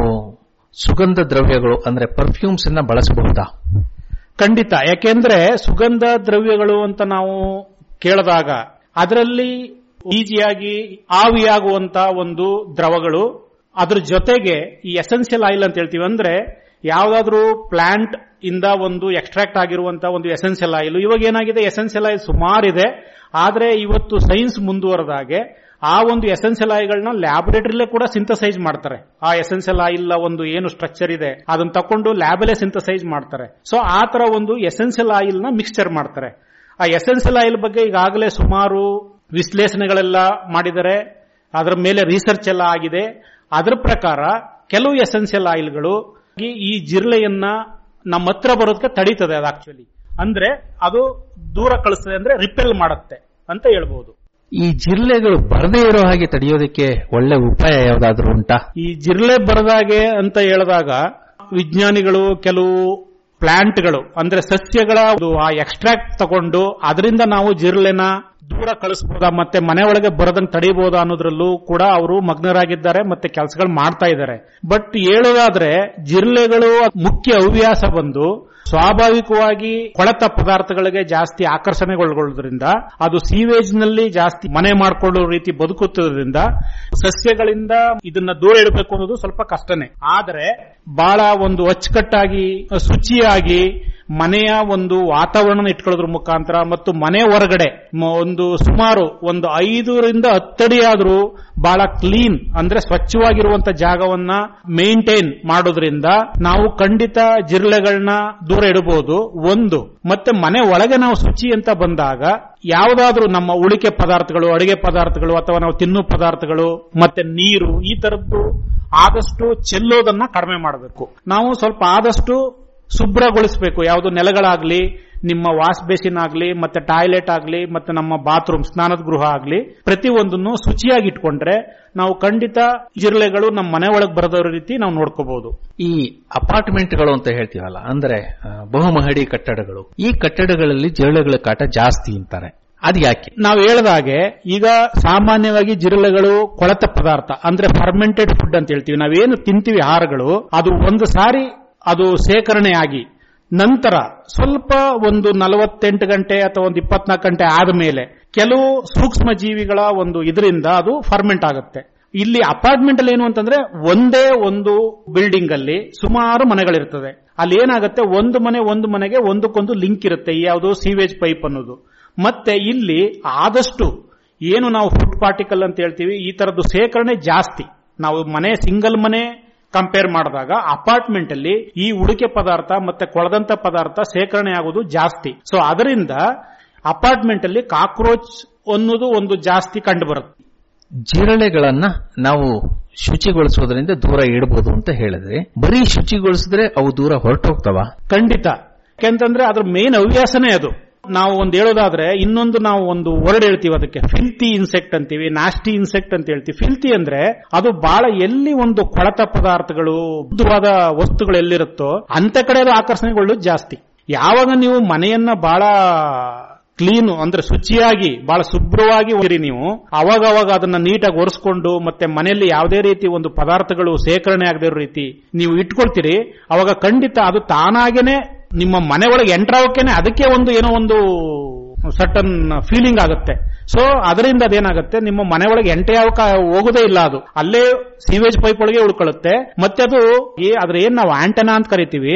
ಸುಗಂಧ ದ್ರವ್ಯಗಳು ಅಂದ್ರೆ ಪರ್ಫ್ಯೂಮ್ಸ್ ಅನ್ನ ಬಳಸಬಹುದಾ ಖಂಡಿತ ಯಾಕೆಂದ್ರೆ ಸುಗಂಧ ದ್ರವ್ಯಗಳು ಅಂತ ನಾವು ಕೇಳಿದಾಗ ಅದರಲ್ಲಿ ಈಸಿಯಾಗಿ ಆವಿಯಾಗುವಂತ ಒಂದು ದ್ರವಗಳು ಅದ್ರ ಜೊತೆಗೆ ಈ ಎಸೆನ್ಷಿಯಲ್ ಆಯಿಲ್ ಅಂತ ಹೇಳ್ತೀವಿ ಅಂದ್ರೆ ಯಾವ್ದಾದ್ರೂ ಪ್ಲಾಂಟ್ ಇಂದ ಒಂದು ಎಕ್ಸ್ಟ್ರಾಕ್ಟ್ ಆಗಿರುವಂತ ಒಂದು ಎಸೆನ್ಷಿಯಲ್ ಆಯಿಲ್ ಇವಾಗ ಏನಾಗಿದೆ ಎಸೆನ್ಷಿಯಲ್ ಆಯಿಲ್ ಸುಮಾರಿದೆ ಆದ್ರೆ ಇವತ್ತು ಸೈನ್ಸ್ ಮುಂದುವರೆದಾಗೆ ಆ ಒಂದು ಎಸೆನ್ಷಿಯಲ್ ಆಯಿಲ್ಗಳನ್ನ ಲ್ಯಾಬೊರೇಟರಿಲೇ ಕೂಡ ಸಿಂಥಸೈಸ್ ಮಾಡ್ತಾರೆ ಆ ಎಸೆನ್ಷಿಯಲ್ ಆಯಿಲ್ ಒಂದು ಏನು ಸ್ಟ್ರಕ್ಚರ್ ಇದೆ ಅದನ್ನ ತಕೊಂಡು ಲ್ಯಾಬಲ್ಲೇ ಸಿಂಥಸೈಸ್ ಮಾಡ್ತಾರೆ ಸೊ ಆ ತರ ಒಂದು ಎಸೆನ್ಷಿಯಲ್ ಆಯಿಲ್ ನ ಮಿಕ್ಸ್ಚರ್ ಮಾಡ್ತಾರೆ ಆ ಎಸೆನ್ಷಿಯಲ್ ಆಯಿಲ್ ಬಗ್ಗೆ ಈಗಾಗಲೇ ಸುಮಾರು ವಿಶ್ಲೇಷಣೆಗಳೆಲ್ಲ ಮಾಡಿದರೆ ಅದರ ಮೇಲೆ ರಿಸರ್ಚ್ ಎಲ್ಲ ಆಗಿದೆ ಅದರ ಪ್ರಕಾರ ಕೆಲವು ಎಸೆನ್ಷಿಯಲ್ ಆಯಿಲ್ಗಳು ಈ ಜಿರ್ಲೆಯನ್ನ ನಮ್ಮ ಹತ್ರ ಬರೋದಕ್ಕೆ ತಡೀತದೆ ಅದು ಆಕ್ಚುಲಿ ಅಂದ್ರೆ ಅದು ದೂರ ಕಳಿಸ್ತದೆ ಅಂದ್ರೆ ರಿಪೆಲ್ ಮಾಡುತ್ತೆ ಅಂತ ಹೇಳ್ಬಹುದು ಈ ಜಿರಳೆಗಳು ಬರದೇ ಇರೋ ಹಾಗೆ ತಡೆಯೋದಕ್ಕೆ ಒಳ್ಳೆ ಉಪಾಯ ಯಾವ್ದಾದ್ರು ಉಂಟಾ ಈ ಜಿರ್ಲೆ ಬರದಾಗೆ ಅಂತ ಹೇಳಿದಾಗ ವಿಜ್ಞಾನಿಗಳು ಕೆಲವು ಪ್ಲಾಂಟ್ಗಳು ಅಂದ್ರೆ ಸಸ್ಯಗಳ ಒಂದು ಆ ಎಕ್ಸ್ಟ್ರಾಕ್ಟ್ ತಗೊಂಡು ಅದರಿಂದ ನಾವು ಜಿರ್ಲೆನ ದೂರ ಕಳಿಸಬಹುದಾ ಮತ್ತೆ ಮನೆ ಒಳಗೆ ಬರದಂಗ್ ತಡೀಬಹುದಾ ಅನ್ನೋದ್ರಲ್ಲೂ ಕೂಡ ಅವರು ಮಗ್ನರಾಗಿದ್ದಾರೆ ಮತ್ತೆ ಕೆಲಸಗಳು ಮಾಡ್ತಾ ಇದ್ದಾರೆ ಬಟ್ ಹೇಳೋದಾದ್ರೆ ಜಿರ್ಲೆಗಳು ಮುಖ್ಯ ಹವ್ಯಾಸ ಬಂದು ಸ್ವಾಭಾವಿಕವಾಗಿ ಕೊಳೆತ ಪದಾರ್ಥಗಳಿಗೆ ಜಾಸ್ತಿ ಆಕರ್ಷಣೆಗೊಳ್ಗೊಳ್ಳೋದ್ರಿಂದ ಅದು ಸೀವೇಜ್ ನಲ್ಲಿ ಜಾಸ್ತಿ ಮನೆ ಮಾಡಿಕೊಳ್ಳೋ ರೀತಿ ಬದುಕುತ್ತದ್ರಿಂದ ಸಸ್ಯಗಳಿಂದ ಇದನ್ನ ದೂರ ಇಡಬೇಕು ಅನ್ನೋದು ಸ್ವಲ್ಪ ಕಷ್ಟನೇ ಆದ್ರೆ ಬಹಳ ಒಂದು ಅಚ್ಚುಕಟ್ಟಾಗಿ ಶುಚಿಯಾಗಿ ಮನೆಯ ಒಂದು ವಾತಾವರಣ ಇಟ್ಕೊಳ್ಳೋದ್ರ ಮುಖಾಂತರ ಮತ್ತು ಮನೆ ಹೊರಗಡೆ ಮ- ಒಂದು ಸುಮಾರು ಒಂದು ಐದರಿಂದ ಹತ್ತಡಿ ಆದ್ರೂ ಬಹಳ ಕ್ಲೀನ್ ಅಂದ್ರೆ ಸ್ವಚ್ಛವಾಗಿರುವಂತ ಜಾಗವನ್ನ ಮೇಂಟೈನ್ ಮಾಡೋದ್ರಿಂದ ನಾವು ಖಂಡಿತ ಜಿರಳೆಗಳನ್ನ ದೂರ ಇಡಬಹುದು ಒಂದು ಮತ್ತೆ ಮನೆ ಒಳಗೆ ನಾವು ಶುಚಿ ಅಂತ ಬಂದಾಗ ಯಾವುದಾದ್ರೂ ನಮ್ಮ ಉಳಿಕೆ ಪದಾರ್ಥಗಳು ಅಡಿಗೆ ಪದಾರ್ಥಗಳು ಅಥವಾ ನಾವು ತಿನ್ನೋ ಪದಾರ್ಥಗಳು ಮತ್ತೆ ನೀರು ಈ ತರದ್ದು ಆದಷ್ಟು ಚೆಲ್ಲೋದನ್ನ ಕಡಿಮೆ ಮಾಡಬೇಕು ನಾವು ಸ್ವಲ್ಪ ಆದಷ್ಟು ಶುಭ್ರಗೊಳಿಸಬೇಕು ಯಾವುದು ನೆಲಗಳಾಗ್ಲಿ ನಿಮ್ಮ ವಾಶ್ ಬೇಸಿನ್ ಆಗ್ಲಿ ಮತ್ತೆ ಟಾಯ್ಲೆಟ್ ಆಗ್ಲಿ ಮತ್ತೆ ನಮ್ಮ ಬಾತ್ರೂಮ್ ಸ್ನಾನದ ಗೃಹ ಆಗ್ಲಿ ಪ್ರತಿ ಒಂದನ್ನು ಶುಚಿಯಾಗಿ ಇಟ್ಕೊಂಡ್ರೆ ನಾವು ಖಂಡಿತ ಜಿರಳೆಗಳು ನಮ್ಮ ಮನೆ ಒಳಗೆ ಬರದೋ ರೀತಿ ನಾವು ನೋಡ್ಕೋಬಹುದು ಈ ಅಪಾರ್ಟ್ಮೆಂಟ್ಗಳು ಅಂತ ಹೇಳ್ತೀವಲ್ಲ ಅಂದ್ರೆ ಆ, ಬಹುಮಹಡಿ ಕಟ್ಟಡಗಳು ಈ ಕಟ್ಟಡಗಳಲ್ಲಿ ಜಿರಳೆಗಳ ಕಾಟ ಜಾಸ್ತಿ ಅಂತಾರೆ ಅದು ಯಾಕೆ ನಾವು ಹೇಳ್ದಾಗೆ ಈಗ ಸಾಮಾನ್ಯವಾಗಿ ಜಿರಳೆಗಳು ಕೊಳೆತ ಪದಾರ್ಥ ಅಂದ್ರೆ ಫರ್ಮೆಂಟೆಡ್ ಫುಡ್ ಅಂತ ಹೇಳ್ತೀವಿ ನಾವೇನು ತಿಂತೀವಿ ಆಹಾರಗಳು ಅದು ಒಂದು ಸಾರಿ ಅದು ಸೇಕರಣೆ ಆಗಿ ನಂತರ ಸ್ವಲ್ಪ ಒಂದು ನಲವತ್ತೆಂಟು ಗಂಟೆ ಅಥವಾ ಒಂದು ಇಪ್ಪತ್ನಾಲ್ಕು ಗಂಟೆ ಆದ ಮೇಲೆ ಕೆಲವು ಸೂಕ್ಷ್ಮ ಜೀವಿಗಳ ಒಂದು ಇದರಿಂದ ಅದು ಫರ್ಮೆಂಟ್ ಆಗುತ್ತೆ ಇಲ್ಲಿ ಅಪಾರ್ಟ್ಮೆಂಟ್ ಅಲ್ಲಿ ಏನು ಅಂತಂದ್ರೆ ಒಂದೇ ಒಂದು ಬಿಲ್ಡಿಂಗ್ ಅಲ್ಲಿ ಸುಮಾರು ಮನೆಗಳಿರ್ತದೆ ಅಲ್ಲಿ ಏನಾಗುತ್ತೆ ಒಂದು ಮನೆ ಒಂದು ಮನೆಗೆ ಒಂದಕ್ಕೊಂದು ಲಿಂಕ್ ಇರುತ್ತೆ ಈ ಯಾವುದು ಸೀವೇಜ್ ಪೈಪ್ ಅನ್ನೋದು ಮತ್ತೆ ಇಲ್ಲಿ ಆದಷ್ಟು ಏನು ನಾವು ಫುಡ್ ಪಾರ್ಟಿಕಲ್ ಅಂತ ಹೇಳ್ತೀವಿ ಈ ತರದ್ದು ಸೇಕರಣೆ ಜಾಸ್ತಿ ನಾವು ಮನೆ ಸಿಂಗಲ್ ಮನೆ ಕಂಪೇರ್ ಮಾಡಿದಾಗ ಅಪಾರ್ಟ್ಮೆಂಟ್ ಅಲ್ಲಿ ಈ ಉಳಿಕೆ ಪದಾರ್ಥ ಮತ್ತೆ ಕೊಳದಂತ ಪದಾರ್ಥ ಸೇಕರಣೆ ಆಗೋದು ಜಾಸ್ತಿ ಸೊ ಅದರಿಂದ ಅಪಾರ್ಟ್ಮೆಂಟ್ ಅಲ್ಲಿ ಕಾಕ್ರೋಚ್ ಅನ್ನೋದು ಒಂದು ಜಾಸ್ತಿ ಕಂಡು ಬರುತ್ತೆ ಜಿರಳೆಗಳನ್ನ ನಾವು ಶುಚಿಗೊಳಿಸೋದ್ರಿಂದ ದೂರ ಇಡಬಹುದು ಅಂತ ಹೇಳಿದ್ರೆ ಬರೀ ಶುಚಿಗೊಳಿಸಿದ್ರೆ ಅವು ದೂರ ಹೊರಟೋಗ್ತವ ಖಂಡಿತ ಯಾಕೆಂತಂದ್ರೆ ಅದ್ರ ಮೇನ್ ಹವ್ಯಾಸನೇ ಅದು ನಾವು ಒಂದು ಹೇಳೋದಾದ್ರೆ ಇನ್ನೊಂದು ನಾವು ಒಂದು ವರ್ಡ್ ಹೇಳ್ತೀವಿ ಅದಕ್ಕೆ ಫಿಲ್ತಿ ಇನ್ಸೆಕ್ಟ್ ಅಂತೀವಿ ನಾಸ್ಟಿ ಇನ್ಸೆಕ್ಟ್ ಅಂತ ಹೇಳ್ತೀವಿ ಫಿಲ್ತಿ ಅಂದ್ರೆ ಅದು ಬಹಳ ಎಲ್ಲಿ ಒಂದು ಕೊಳತ ಪದಾರ್ಥಗಳು ಉದ್ದವಾದ ವಸ್ತುಗಳು ಎಲ್ಲಿರುತ್ತೋ ಅಂತ ಕಡೆ ಅದು ಆಕರ್ಷಣೆಗೊಳ್ಳೋದು ಜಾಸ್ತಿ ಯಾವಾಗ ನೀವು ಮನೆಯನ್ನ ಬಹಳ ಕ್ಲೀನ್ ಅಂದ್ರೆ ಶುಚಿಯಾಗಿ ಬಹಳ ಶುಭ್ರವಾಗಿ ಇರಿ ನೀವು ಅವಾಗ ಅವಾಗ ಅದನ್ನ ನೀಟಾಗಿ ಒರೆಸ್ಕೊಂಡು ಮತ್ತೆ ಮನೆಯಲ್ಲಿ ಯಾವುದೇ ರೀತಿ ಒಂದು ಪದಾರ್ಥಗಳು ಸೇಕರಣೆ ಆಗದೇ ಇರೋ ರೀತಿ ನೀವು ಇಟ್ಕೊಳ್ತೀರಿ ಅವಾಗ ಖಂಡಿತ ಅದು ತಾನಾಗೇನೆ ನಿಮ್ಮ ಮನೆ ಒಳಗೆ ಎಂಟರ್ ಆಗೋಕೆನೆ ಅದಕ್ಕೆ ಒಂದು ಏನೋ ಒಂದು ಸಟನ್ ಫೀಲಿಂಗ್ ಆಗುತ್ತೆ ಸೊ ಅದರಿಂದ ಅದೇನಾಗುತ್ತೆ ನಿಮ್ಮ ಮನೆ ಒಳಗೆ ಎಂಟೆ ಯಾವಕ ಹೋಗೋದೇ ಇಲ್ಲ ಅದು ಅಲ್ಲೇ ಸೀವೇಜ್ ಪೈಪ್ ಒಳಗೆ ಉಳ್ಕೊಳ್ಳುತ್ತೆ ಮತ್ತೆ ಅದು ಏ- ಅದ್ರ ಏನ್ ನಾವು ಆಂಟನಾ ಅಂತ ಕರಿತೀವಿ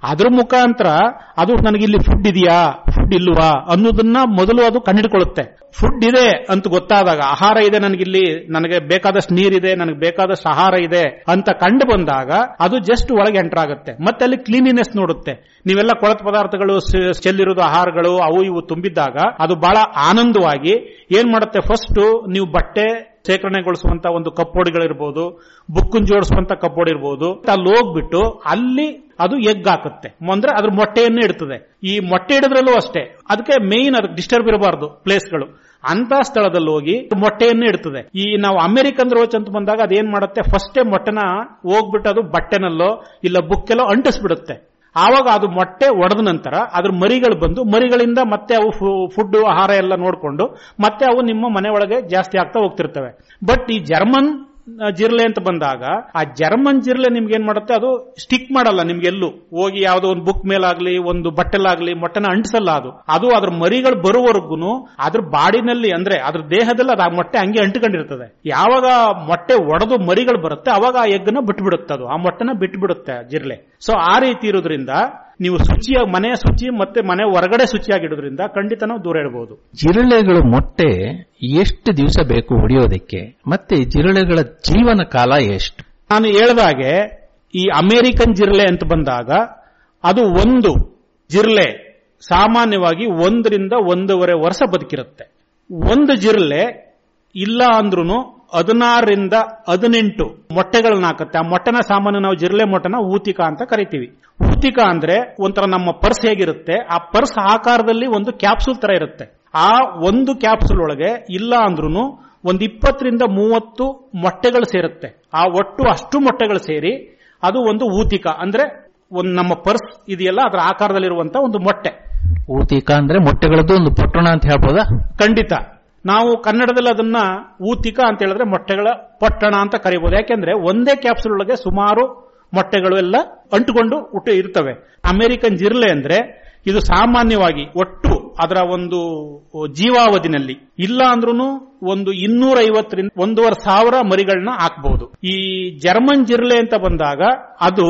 ಅದ್ರ ಮುಖಾಂತರ ಅದು ನನಗೆ ಇಲ್ಲಿ ಫುಡ್ ಇದೆಯಾ ಫುಡ್ ಇಲ್ವಾ ಅನ್ನೋದನ್ನ ಮೊದಲು ಅದು ಕಂಡಿಡ್ಕೊಳ್ಳುತ್ತೆ ಫುಡ್ ಇದೆ ಅಂತ ಗೊತ್ತಾದಾಗ ಆಹಾರ ಇದೆ ನನಗಿಲ್ಲಿ ನನಗೆ ಬೇಕಾದಷ್ಟು ನೀರಿದೆ ನನಗೆ ಬೇಕಾದಷ್ಟು ಆಹಾರ ಇದೆ ಅಂತ ಕಂಡು ಬಂದಾಗ ಅದು ಜಸ್ಟ್ ಒಳಗೆ ಎಂಟರ್ ಆಗುತ್ತೆ ಮತ್ತೆ ಅಲ್ಲಿ ಕ್ಲೀನಿನೆಸ್ ನೋಡುತ್ತೆ ನೀವೆಲ್ಲ ಕೊಳತ ಪದಾರ್ಥಗಳು ಸ- ಚೆಲ್ಲಿರೋದು ಆಹಾರಗಳು ಅವು ಇವು ತುಂಬಿದ್ದಾಗ ಅದು ಬಹಳ ಆನಂದವಾಗಿ ಏನ್ ಮಾಡುತ್ತೆ ಫಸ್ಟ್ ನೀವು ಬಟ್ಟೆ ಶೇಖರಣೆಗೊಳಿಸುವಂತ ಒಂದು ಕಪ್ಪೋಡಿಗಳಿರ್ಬೋದು ಬುಕ್ಕನ್ ಜೋಡಿಸುವಂತ ಕಪ್ಪೋಡಿ ಇರ್ಬೋದು ಅಲ್ಲಿ ಹೋಗ್ಬಿಟ್ಟು ಅಲ್ಲಿ ಅದು ಎಗ್ ಹಾಕುತ್ತೆ ಅಂದ್ರೆ ಅದ್ರ ಮೊಟ್ಟೆಯನ್ನು ಇಡ್ತದೆ ಈ ಮೊಟ್ಟೆ ಇಡದ್ರಲ್ಲೂ ಅಷ್ಟೇ ಅದಕ್ಕೆ ಮೇನ್ ಅದಕ್ಕೆ ಡಿಸ್ಟರ್ಬ್ ಇರಬಾರ್ದು ಪ್ಲೇಸ್ಗಳು ಅಂತ ಸ್ಥಳದಲ್ಲಿ ಹೋಗಿ ಮೊಟ್ಟೆಯನ್ನು ಇಡ್ತದೆ ಈ ನಾವು ಅಮೆರಿಕನ್ ರೋಚ್ ಅಂತ ಬಂದಾಗ ಅದೇನ್ ಮಾಡುತ್ತೆ ಫಸ್ಟೇ ಮೊಟ್ಟೆನ ಹೋಗ್ಬಿಟ್ಟು ಅದು ಬಟ್ಟೆನಲ್ಲೋ ಇಲ್ಲ ಬುಕ್ಕೆಲ್ಲೋ ಅಂಟಿಸ್ಬಿಡುತ್ತೆ ಆವಾಗ ಅದು ಮೊಟ್ಟೆ ಒಡೆದ ನಂತರ ಅದ್ರ ಮರಿಗಳು ಬಂದು ಮರಿಗಳಿಂದ ಮತ್ತೆ ಅವು ಫುಡ್ ಆಹಾರ ಎಲ್ಲ ನೋಡ್ಕೊಂಡು ಮತ್ತೆ ಅವು ನಿಮ್ಮ ಮನೆ ಒಳಗೆ ಜಾಸ್ತಿ ಆಗ್ತಾ ಹೋಗ್ತಿರ್ತವೆ ಬಟ್ ಈ ಜರ್ಮನ್ ಆ, ಜಿರ್ಲೆ ಅಂತ ಬಂದಾಗ ಆ ಜರ್ಮನ್ ಜಿರ್ಲೆ ನಿಮ್ಗೆ ಏನ್ ಮಾಡುತ್ತೆ ಅದು ಸ್ಟಿಕ್ ಮಾಡಲ್ಲ ನಿಮ್ಗೆಲ್ಲೂ ಹೋಗಿ ಯಾವ್ದೋ ಒಂದು ಬುಕ್ ಮೇಲಾಗ್ಲಿ ಒಂದು ಬಟ್ಟೆಲಾಗ್ಲಿ ಮೊಟ್ಟೆನ ಅಂಟಿಸಲ್ಲ ಅದು ಅದು ಅದ್ರ ಮರಿಗಳು ಬರುವವರೆಗೂ ಅದ್ರ ಬಾಡಿನಲ್ಲಿ ಅಂದ್ರೆ ಅದ್ರ ದೇಹದಲ್ಲಿ ಅದು ಆ ಮೊಟ್ಟೆ ಹಂಗೆ ಅಂಟಿಕೊಂಡಿರ್ತದೆ ಯಾವಾಗ ಮೊಟ್ಟೆ ಒಡೆದು ಮರಿಗಳು ಬರುತ್ತೆ ಅವಾಗ ಆ ಎಗ್ನ ಬಿಟ್ಬಿಡುತ್ತೆ ಅದು ಆ ಮೊಟ್ಟೆನ ಬಿಟ್ಬಿಡುತ್ತೆ ಆ ಜಿರ್ಲೆ ಸೊ ಆ ರೀತಿ ಇರೋದ್ರಿಂದ ನೀವು ಶುಚಿಯಾಗಿ ಮನೆ ಶುಚಿ ಮತ್ತೆ ಮನೆ ಹೊರಗಡೆ ಶುಚಿಯಾಗಿಡೋದ್ರಿಂದ ಖಂಡಿತ ನಾವು ದೂರ ಇಡಬಹುದು ಜಿರಳೆಗಳು ಮೊಟ್ಟೆ ಎಷ್ಟು ದಿವಸ ಬೇಕು ಹೊಡೆಯೋದಕ್ಕೆ ಮತ್ತೆ ಜಿರಳೆಗಳ ಜೀವನ ಕಾಲ ಎಷ್ಟು ನಾನು ಹೇಳ್ದಾಗೆ ಈ ಅಮೆರಿಕನ್ ಜಿರ್ಲೆ ಅಂತ ಬಂದಾಗ ಅದು ಒಂದು ಜಿರ್ಲೆ ಸಾಮಾನ್ಯವಾಗಿ ಒಂದರಿಂದ ಒಂದೂವರೆ ವರ್ಷ ಬದುಕಿರುತ್ತೆ ಒಂದು ಜಿರ್ಲೆ ಇಲ್ಲ ಅಂದ್ರೂ ಹದಿನಾರರಿಂದ ಹದಿನೆಂಟು ಮೊಟ್ಟೆಗಳನ್ನ ಹಾಕುತ್ತೆ ಆ ಮೊಟ್ಟೆನ ಸಾಮಾನ್ಯ ನಾವು ಜಿರ್ಲೆ ಮೊಟ್ಟೆನ ಊತಿಕ ಅಂತ ಕರಿತೀವಿ ಊತಿಕ ಅಂದ್ರೆ ಒಂಥರ ನಮ್ಮ ಪರ್ಸ್ ಹೇಗಿರುತ್ತೆ ಆ ಪರ್ಸ್ ಆಕಾರದಲ್ಲಿ ಒಂದು ಕ್ಯಾಪ್ಸೂಲ್ ತರ ಇರುತ್ತೆ ಆ ಒಂದು ಕ್ಯಾಪ್ಸೂಲ್ ಒಳಗೆ ಇಲ್ಲ ಅಂದ್ರೂ ಒಂದು ಇಪ್ಪತ್ತರಿಂದ ಮೂವತ್ತು ಮೊಟ್ಟೆಗಳು ಸೇರುತ್ತೆ ಆ ಒಟ್ಟು ಅಷ್ಟು ಮೊಟ್ಟೆಗಳು ಸೇರಿ ಅದು ಒಂದು ಊತಿಕ ಅಂದ್ರೆ ಒಂದು ನಮ್ಮ ಪರ್ಸ್ ಇದೆಯಲ್ಲ ಅದರ ಆಕಾರದಲ್ಲಿರುವಂತ ಒಂದು ಮೊಟ್ಟೆ ಊತಿಕ ಅಂದ್ರೆ ಮೊಟ್ಟೆಗಳದ್ದು ಒಂದು ಪೊಟ್ಟಣ ಅಂತ ಹೇಳ್ಬೋದಾ ಖಂಡಿತ ನಾವು ಕನ್ನಡದಲ್ಲಿ ಅದನ್ನ ಊತಿಕ ಅಂತ ಹೇಳಿದ್ರೆ ಮೊಟ್ಟೆಗಳ ಪೊಟ್ಟಣ ಅಂತ ಕರಿಬಹುದು ಯಾಕೆಂದ್ರೆ ಒಂದೇ ಕ್ಯಾಪ್ಸೂಲ್ ಒಳಗೆ ಸುಮಾರು ಮೊಟ್ಟೆಗಳು ಎಲ್ಲ ಅಂಟುಕೊಂಡು ಹುಟ್ಟು ಇರ್ತವೆ ಅಮೆರಿಕನ್ ಜಿರ್ಲೆ ಅಂದ್ರೆ ಇದು ಸಾಮಾನ್ಯವಾಗಿ ಒಟ್ಟು ಅದರ ಒಂದು ಜೀವಾವಧಿನಲ್ಲಿ ಇಲ್ಲ ಅಂದ್ರೂ ಒಂದು ಇನ್ನೂರ ಐವತ್ತರಿಂದ ಒಂದೂವರೆ ಸಾವಿರ ಮರಿಗಳನ್ನ ಹಾಕಬಹುದು ಈ ಜರ್ಮನ್ ಜಿರ್ಲೆ ಅಂತ ಬಂದಾಗ ಅದು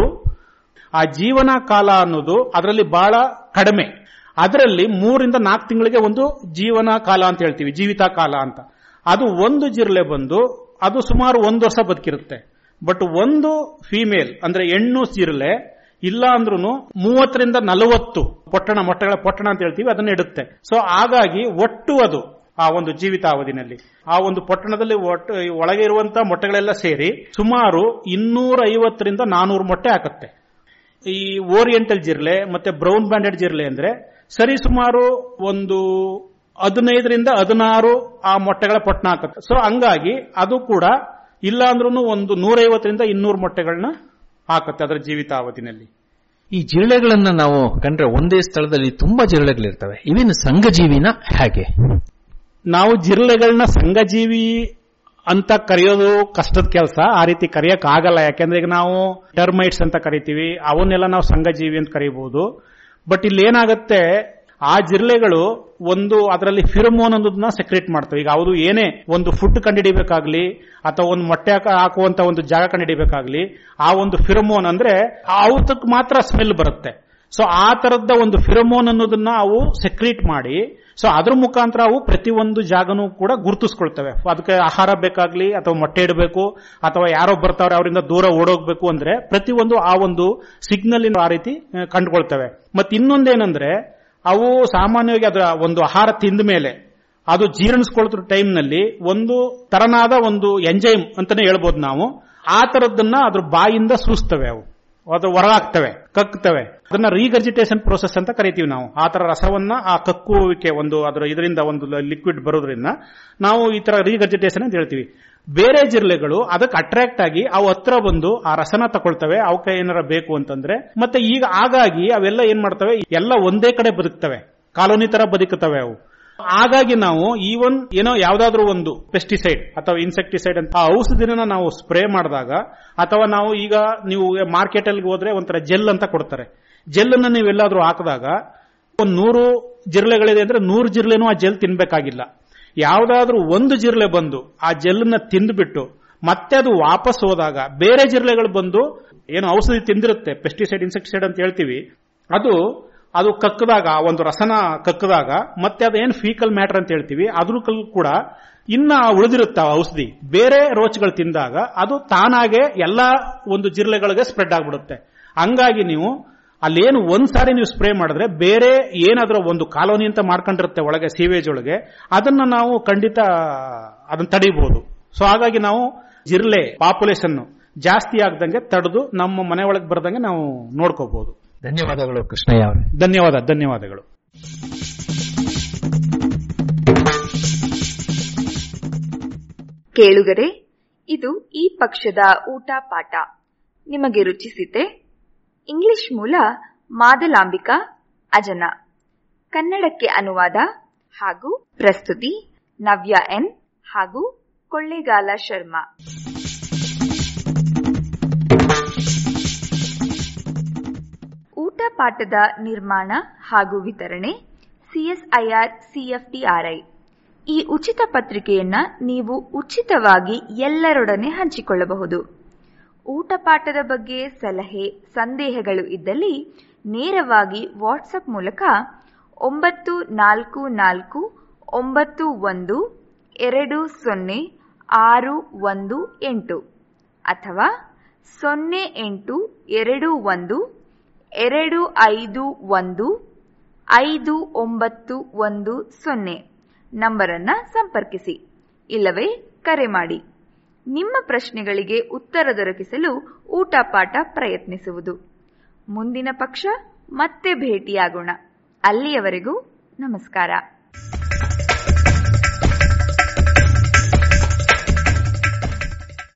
ಆ ಜೀವನ ಕಾಲ ಅನ್ನೋದು ಅದರಲ್ಲಿ ಬಹಳ ಕಡಿಮೆ ಅದರಲ್ಲಿ ಮೂರಿಂದ ನಾಲ್ಕು ತಿಂಗಳಿಗೆ ಒಂದು ಜೀವನ ಕಾಲ ಅಂತ ಹೇಳ್ತೀವಿ ಜೀವಿತ ಕಾಲ ಅಂತ ಅದು ಒಂದು ಜಿರ್ಲೆ ಬಂದು ಅದು ಸುಮಾರು ಒಂದು ವರ್ಷ ಬದುಕಿರುತ್ತೆ ಬಟ್ ಒಂದು ಫೀಮೇಲ್ ಅಂದ್ರೆ ಹೆಣ್ಣು ಜಿರ್ಲೆ ಇಲ್ಲ ಅಂದ್ರೂ ಮೂವತ್ತರಿಂದ ನಲವತ್ತು ಪೊಟ್ಟಣ ಮೊಟ್ಟೆಗಳ ಪೊಟ್ಟಣ ಅಂತ ಹೇಳ್ತೀವಿ ಅದನ್ನ ಇಡುತ್ತೆ ಸೊ ಹಾಗಾಗಿ ಒಟ್ಟು ಅದು ಆ ಒಂದು ಜೀವಿತಾವಧಿನಲ್ಲಿ ಆ ಒಂದು ಪೊಟ್ಟಣದಲ್ಲಿ ಒಟ್ಟು ಈ ಒಳಗೆ ಇರುವಂತಹ ಮೊಟ್ಟೆಗಳೆಲ್ಲ ಸೇರಿ ಸುಮಾರು ಇನ್ನೂರ ಐವತ್ತರಿಂದ ನಾನೂರು ಮೊಟ್ಟೆ ಹಾಕುತ್ತೆ ಈ ಓರಿಯೆಂಟಲ್ ಜಿರ್ಲೆ ಮತ್ತೆ ಬ್ರೌನ್ ಬ್ಯಾಂಡೆಡ್ ಜಿರ್ಲೆ ಅಂದ್ರೆ ಸರಿ ಸುಮಾರು ಒಂದು ಹದಿನೈದರಿಂದ ಹದಿನಾರು ಆ ಮೊಟ್ಟೆಗಳ ಪೊಟ್ಟಣ ಹಾಕುತ್ತೆ ಸೊ ಹಂಗಾಗಿ ಅದು ಕೂಡ ಇಲ್ಲ ಅಂದ್ರೂ ಒಂದು ನೂರೈವತ್ತರಿಂದ ಇನ್ನೂರು ಮೊಟ್ಟೆಗಳನ್ನ ಹಾಕುತ್ತೆ ಅದರ ಜೀವಿತಾವಧಿನಲ್ಲಿ ಈ ಜಿರಳೆಗಳನ್ನ ನಾವು ಕಂಡ್ರೆ ಒಂದೇ ಸ್ಥಳದಲ್ಲಿ ತುಂಬಾ ಜಿರಳೆಗಳಿರ್ತವೆ ಇವೇನು ಸಂಘಜೀವಿನ ಹೇಗೆ ನಾವು ಜಿರ್ಲೆಗಳನ್ನ ಸಂಘಜೀವಿ ಅಂತ ಕರೆಯೋದು ಕಷ್ಟದ ಕೆಲಸ ಆ ರೀತಿ ಕರೆಯಕ್ ಆಗಲ್ಲ ಯಾಕೆಂದ್ರೆ ಈಗ ನಾವು ಟರ್ಮೈಟ್ಸ್ ಅಂತ ಕರಿತೀವಿ ಅವನ್ನೆಲ್ಲ ನಾವು ಸಂಘಜೀವಿ ಅಂತ ಕರಿಬಹುದು ಬಟ್ ಇಲ್ಲಿ ಏನಾಗುತ್ತೆ ಆ ಜಿರ್ಲೆಗಳು ಒಂದು ಅದರಲ್ಲಿ ಫಿರಮೋನ್ ಅನ್ನೋದನ್ನ ಸೆಕ್ರೇಟ್ ಮಾಡ್ತವೆ ಈಗ ಅವರು ಏನೇ ಒಂದು ಫುಡ್ ಕಂಡುಹಿಡಿಬೇಕಾಗ್ಲಿ ಅಥವಾ ಒಂದು ಮೊಟ್ಟೆ ಹಾಕ- ಹಾಕುವಂತ ಒಂದು ಜಾಗ ಕಂಡುಹಿಡಿಬೇಕಾಗ್ಲಿ ಆ ಒಂದು ಫಿರಮೋನ್ ಅಂದ್ರೆ ಅವತ್ತಕ್ಕೆ ಮಾತ್ರ ಸ್ಮೆಲ್ ಬರುತ್ತೆ ಸೊ ಆ ತರದ ಒಂದು ಫಿರಮೋನ್ ಅನ್ನೋದನ್ನ ಅವು ಸೆಕ್ರೀಟ್ ಮಾಡಿ ಸೊ ಅದ್ರ ಮುಖಾಂತರ ಅವು ಪ್ರತಿಯೊಂದು ಜಾಗನೂ ಕೂಡ ಗುರುತಿಸ್ಕೊಳ್ತವೆ ಅದಕ್ಕೆ ಆಹಾರ ಬೇಕಾಗ್ಲಿ ಅಥವಾ ಮೊಟ್ಟೆ ಇಡಬೇಕು ಅಥವಾ ಯಾರೋ ಬರ್ತಾವ್ರೆ ಅವರಿಂದ ದೂರ ಓಡೋಗ್ಬೇಕು ಅಂದ್ರೆ ಪ್ರತಿಯೊಂದು ಆ ಒಂದು ಸಿಗ್ನಲ್ ಆ ರೀತಿ ಆ, ಕಂಡುಕೊಳ್ತವೆ ಮತ್ತೆ ಇನ್ನೊಂದೇನಂದ್ರೆ ಅವು ಸಾಮಾನ್ಯವಾಗಿ ಅದರ ಒಂದು ಆಹಾರ ತಿಂದ ಮೇಲೆ ಅದು ಜೀರ್ಣಿಸ್ಕೊಳ್ತಿರೋ ಟೈಮ್ನಲ್ಲಿ ಒಂದು ತರನಾದ ಒಂದು ಎಂಜೈಮ್ ಅಂತಾನೆ ಹೇಳ್ಬೋದು ನಾವು ಆ ತರದ್ದನ್ನ ಅದ್ರ ಬಾಯಿಂದ ಸೂಸ್ತವೆ ಅವು ಅದು ಹೊರಗಾಗ್ತವೆ ಕಕ್ತವೆ ಅದನ್ನ ರೀಗರ್ಜಿಟೇಷನ್ ಪ್ರೋಸೆಸ್ ಅಂತ ಕರಿತೀವಿ ನಾವು ಆ ತರ ರಸವನ್ನ ಆ ಕಕ್ಕುವಿಕೆ ಒಂದು ಅದರ ಇದರಿಂದ ಒಂದು ಲಿಕ್ವಿಡ್ ಬರೋದ್ರಿಂದ ನಾವು ಈ ತರ ರೀಗರ್ಜಿಟೇಷನ್ ಅಂತ ಹೇಳ್ತೀವಿ ಬೇರೆ ಜಿರ್ಲೆಗಳು ಅದಕ್ಕೆ ಅಟ್ರಾಕ್ಟ್ ಆಗಿ ಅವು ಹತ್ರ ಬಂದು ಆ ರಸನ ತಗೊಳ್ತವೆ ಅವಕ್ಕೆ ಏನಾರ ಬೇಕು ಅಂತಂದ್ರೆ ಮತ್ತೆ ಈಗ ಹಾಗಾಗಿ ಅವೆಲ್ಲ ಏನ್ ಮಾಡ್ತವೆ ಎಲ್ಲ ಒಂದೇ ಕಡೆ ಬದುಕ್ತವೆ ಕಾಲೋನಿ ತರ ಬದುಕುತ್ತವೆ ಅವು ಹಾಗಾಗಿ ನಾವು ಈವನ್ ಏನೋ ಯಾವ್ದಾದ್ರೂ ಒಂದು ಪೆಸ್ಟಿಸೈಡ್ ಅಥವಾ ಇನ್ಸೆಕ್ಟಿಸೈಡ್ ಅಂತ ಆ ಔಷಧಿನ ನಾವು ಸ್ಪ್ರೇ ಮಾಡಿದಾಗ ಅಥವಾ ನಾವು ಈಗ ನೀವು ಮಾರ್ಕೆಟ್ ಅಲ್ಲಿ ಹೋದ್ರೆ ಒಂಥರ ಜೆಲ್ ಅಂತ ಕೊಡ್ತಾರೆ ಜೆಲ್ ಅನ್ನ ನೀವೆಲ್ಲಾದ್ರೂ ಹಾಕಿದಾಗ ಒಂದು ನೂರು ಜಿರ್ಲೆಗಳಿದೆ ಅಂದ್ರೆ ನೂರು ಜಿರ್ಲೆನೂ ಆ ಜೆಲ್ ತಿನ್ಬೇಕಾಗಿಲ್ಲ ಯಾವ್ದಾದ್ರೂ ಒಂದು ಜಿರ್ಲೆ ಬಂದು ಆ ಜೆಲ್ನ ತಿಂದ್ಬಿಟ್ಟು ಮತ್ತೆ ಅದು ವಾಪಸ್ ಹೋದಾಗ ಬೇರೆ ಜಿರ್ಲೆಗಳು ಬಂದು ಏನು ಔಷಧಿ ತಿಂದಿರುತ್ತೆ ಪೆಸ್ಟಿಸೈಡ್ ಇನ್ಸೆಕ್ಟಿಸೈಡ್ ಅಂತ ಹೇಳ್ತೀವಿ ಅದು ಅದು ಕಕ್ಕದಾಗ ಆ ಒಂದು ರಸನ ಕಕ್ಕದಾಗ ಮತ್ತೆ ಅದೇನು ಫೀಕಲ್ ಮ್ಯಾಟರ್ ಅಂತ ಹೇಳ್ತೀವಿ ಅದ್ರ ಕೂಡ ಇನ್ನ ಉಳಿದಿರುತ್ತೆ ಆ ಔಷಧಿ ಬೇರೆ ರೋಚಗಳು ತಿಂದಾಗ ಅದು ತಾನಾಗೆ ಎಲ್ಲ ಒಂದು ಜಿರ್ಲೆಗಳಿಗೆ ಸ್ಪ್ರೆಡ್ ಆಗ್ಬಿಡುತ್ತೆ ಹಂಗಾಗಿ ನೀವು ಅಲ್ಲೇನು ಒಂದ್ ಸಾರಿ ನೀವು ಸ್ಪ್ರೇ ಮಾಡಿದ್ರೆ ಬೇರೆ ಏನಾದ್ರೂ ಒಂದು ಕಾಲೋನಿ ಅಂತ ಮಾಡ್ಕೊಂಡಿರುತ್ತೆ ಒಳಗೆ ಸೀವೇಜ್ ಒಳಗೆ ಅದನ್ನ ನಾವು ಖಂಡಿತ ಅದನ್ನ ತಡಿಬಹುದು ಸೊ ಹಾಗಾಗಿ ನಾವು ಜಿರ್ಲೆ ಪಾಪ್ಯುಲೇಷನ್ ಜಾಸ್ತಿ ಆಗ್ದಂಗೆ ತಡೆದು ನಮ್ಮ ಮನೆ ಒಳಗೆ ಬರ್ದಂಗೆ ನಾವು ನೋಡ್ಕೋಬಹುದು ಧನ್ಯವಾದಗಳು ಕೃಷ್ಣಯ್ಯ ಅವರೇ ಧನ್ಯವಾದ ಧನ್ಯವಾದಗಳು ಕೇಳುಗರೆ ಇದು ಈ ಪಕ್ಷದ ಊಟ ಪಾಠ ನಿಮಗೆ ರುಚಿಸಿತೆ ಇಂಗ್ಲಿಷ್ ಮೂಲ ಮಾದಲಾಂಬಿಕಾ ಅಜನ ಕನ್ನಡಕ್ಕೆ ಅನುವಾದ ಹಾಗೂ ಪ್ರಸ್ತುತಿ ನವ್ಯ ಎನ್ ಹಾಗೂ ಕೊಳ್ಳೇಗಾಲ ಶರ್ಮಾ ಊಟ ಪಾಠದ ನಿರ್ಮಾಣ ಹಾಗೂ ವಿತರಣೆ ಸಿಎಸ್ಐಆರ್ ಸಿಎಫ್ಟಿಆರ್ಐ ಈ ಉಚಿತ ಪತ್ರಿಕೆಯನ್ನ ನೀವು ಉಚಿತವಾಗಿ ಎಲ್ಲರೊಡನೆ ಹಂಚಿಕೊಳ್ಳಬಹುದು ಊಟ ಪಾಠದ ಬಗ್ಗೆ ಸಲಹೆ ಸಂದೇಹಗಳು ಇದ್ದಲ್ಲಿ ನೇರವಾಗಿ ವಾಟ್ಸಪ್ ಮೂಲಕ ಒಂಬತ್ತು ನಾಲ್ಕು ನಾಲ್ಕು ಒಂಬತ್ತು ಒಂದು ಎರಡು ಸೊನ್ನೆ ಆರು ಒಂದು ಎಂಟು ಅಥವಾ ಸೊನ್ನೆ ಎಂಟು ಎರಡು ಒಂದು ಎರಡು ಐದು ಒಂದು ಐದು ಒಂಬತ್ತು ಒಂದು ಸೊನ್ನೆ ನಂಬರನ್ನ ಸಂಪರ್ಕಿಸಿ ಇಲ್ಲವೇ ಕರೆ ಮಾಡಿ ನಿಮ್ಮ ಪ್ರಶ್ನೆಗಳಿಗೆ ಉತ್ತರ ದೊರಕಿಸಲು ಊಟ ಪಾಠ ಪ್ರಯತ್ನಿಸುವುದು ಮುಂದಿನ ಪಕ್ಷ ಮತ್ತೆ ಭೇಟಿಯಾಗೋಣ ಅಲ್ಲಿಯವರೆಗೂ ನಮಸ್ಕಾರ